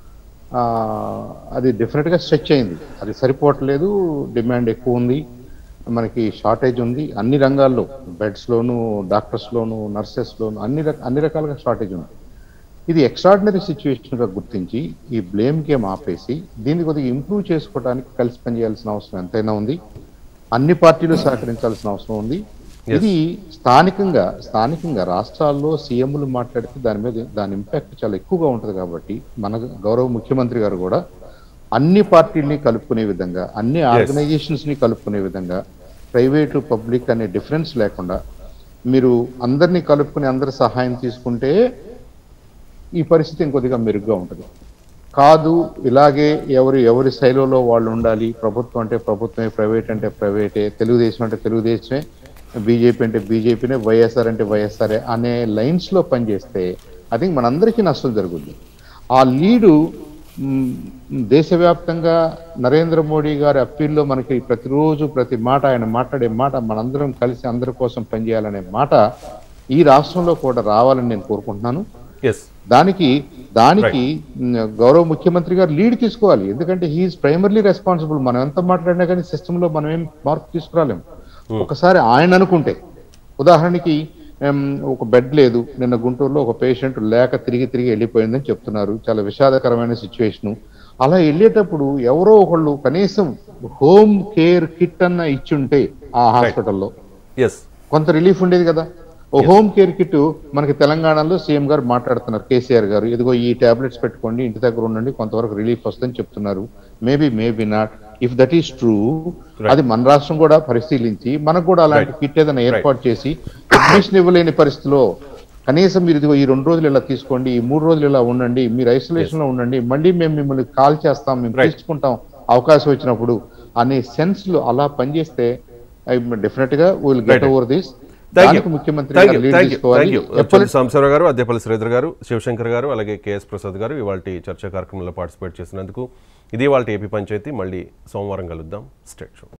అది డెఫినెట్గా స్ట్రెచ్ అయింది అది సరిపోవట్లేదు డిమాండ్ ఎక్కువ ఉంది మనకి షార్టేజ్ ఉంది అన్ని రంగాల్లో బెడ్స్లోను డాక్టర్స్లోను నర్సెస్లోను అన్ని రక అన్ని రకాలుగా షార్టేజ్ ఉంది ఇది ఎక్స్ట్రాడినరీ సిచ్యువేషన్గా గుర్తించి ఈ బ్లేమ్ గేమ్ ఆపేసి దీన్ని కొద్దిగా ఇంప్రూవ్ చేసుకోవడానికి కలిసి పనిచేయాల్సిన అవసరం ఎంతైనా ఉంది అన్ని పార్టీలు సహకరించాల్సిన అవసరం ఉంది ఇది స్థానికంగా స్థానికంగా రాష్ట్రాల్లో సీఎంలు మాట్లాడితే దాని మీద దాని ఇంపాక్ట్ చాలా ఎక్కువగా ఉంటుంది కాబట్టి మన గౌరవ ముఖ్యమంత్రి గారు కూడా అన్ని పార్టీల్ని కలుపుకునే విధంగా అన్ని ఆర్గనైజేషన్స్ ని కలుపుకునే విధంగా ప్రైవేటు పబ్లిక్ అనే డిఫరెన్స్ లేకుండా మీరు అందరినీ కలుపుకుని అందరి సహాయం తీసుకుంటే ఈ పరిస్థితి ఇంకొద్దిగా మెరుగ్గా ఉంటుంది కాదు ఇలాగే ఎవరు ఎవరి శైలిలో వాళ్ళు ఉండాలి ప్రభుత్వం అంటే ప్రభుత్వమే ప్రైవేట్ అంటే ప్రైవేటే తెలుగుదేశం అంటే తెలుగుదేశమే బీజేపీ అంటే బీజేపీనే వైఎస్ఆర్ అంటే వైఎస్ఆర్ అనే లైన్స్ లో పనిచేస్తే ఐ థింక్ మనందరికీ నష్టం జరుగుద్ది ఆ లీడు మ్, దేశవ్యాప్తంగా నరేంద్ర మోడీ గారి అప్పీల్లో మనకి ప్రతిరోజు ప్రతి మాట ఆయన మాట్లాడే మాట మనందరం కలిసి అందరి కోసం పనిచేయాలనే మాట ఈ రాష్ట్రంలో కూడా రావాలని నేను కోరుకుంటున్నాను ఎస్ దానికి దానికి మ్, గౌరవ ముఖ్యమంత్రి గారు లీడ్ తీసుకోవాలి ఎందుకంటే హీఈస్ ప్రైమర్లీ రెస్పాన్సిబుల్ మనం ఎంత మాట్లాడినా కానీ సిస్టమ్ లో మనం ఏం మార్పు తీసుకురాలేము ఒకసారి ఆయన అనుకుంటే ఉదాహరణకి ఎం, ఒక బెడ్ లేదు నిన్న గుంటూరులో ఒక పేషెంట్ లేక తిరిగి తిరిగి వెళ్ళిపోయిందని చెప్తున్నారు చాలా విషాదకరమైన సిచ్యువేషన్ అలా వెళ్ళేటప్పుడు ఎవరో ఒకళ్ళు కనీసం హోమ్ కేర్ కిట్ అన్న ఇచ్చుంటే ఆ హాస్పిటల్లో ఎస్ కొంత రిలీఫ్ ఉండేది కదా ఓ హోమ్ కేర్ కిట్ మనకి తెలంగాణలో సీఎం గారు మాట్లాడుతున్నారు కేసీఆర్ గారు ఇదిగో ఈ టాబ్లెట్స్ పెట్టుకోండి ఇంటి దగ్గర ఉండండి కొంతవరకు రిలీఫ్ వస్తుందని చెప్తున్నారు maybe maybe not if that is true అది మన రాష్ట్రం కూడా పరిశీలించి మనకు కూడా అలాంటి Right. కిట్ ఏదైనా ఏర్పాటు చేసి అడ్మిషన్ ఇవ్వలేని పరిస్థితిలో కనీసం మీరు ఇదిగో ఈ రెండు రోజులు ఇలా తీసుకోండి ఈ మూడు రోజులు ఇలా ఉండండి మీరు ఐసోలేషన్ లో ఉండండి మళ్ళీ మేము మిమ్మల్ని కాల్ చేస్తాం మేము Right. తీసుకుంటాం అవకాశం వచ్చినప్పుడు అనే సెన్స్ లో అలా పనిచేస్తే డెఫినెట్ గా will get Right. Over this thank you దానికి ముఖ్యమంత్రి థ్యాంక్ గారు యూ lead థ్యాంక్ యూ తీసుకోవాలి. థ్యాంక్ యూ ఎప్పటి- సాంబశివరావు గారు అద్దెపల్లి శ్రీధర్ గారు శివశంకర్ గారు అలాగే కేఎస్ ప్రసాద్ గారు ఇవాళ చర్చా కార్యక్రమంలో పార్టిసిపేట్ చేసినందుకు ఇది వాళ్ళ ఏపీ పంచాయతీ మళ్ళీ సోమవారం కలుద్దాం స్టేట్ షో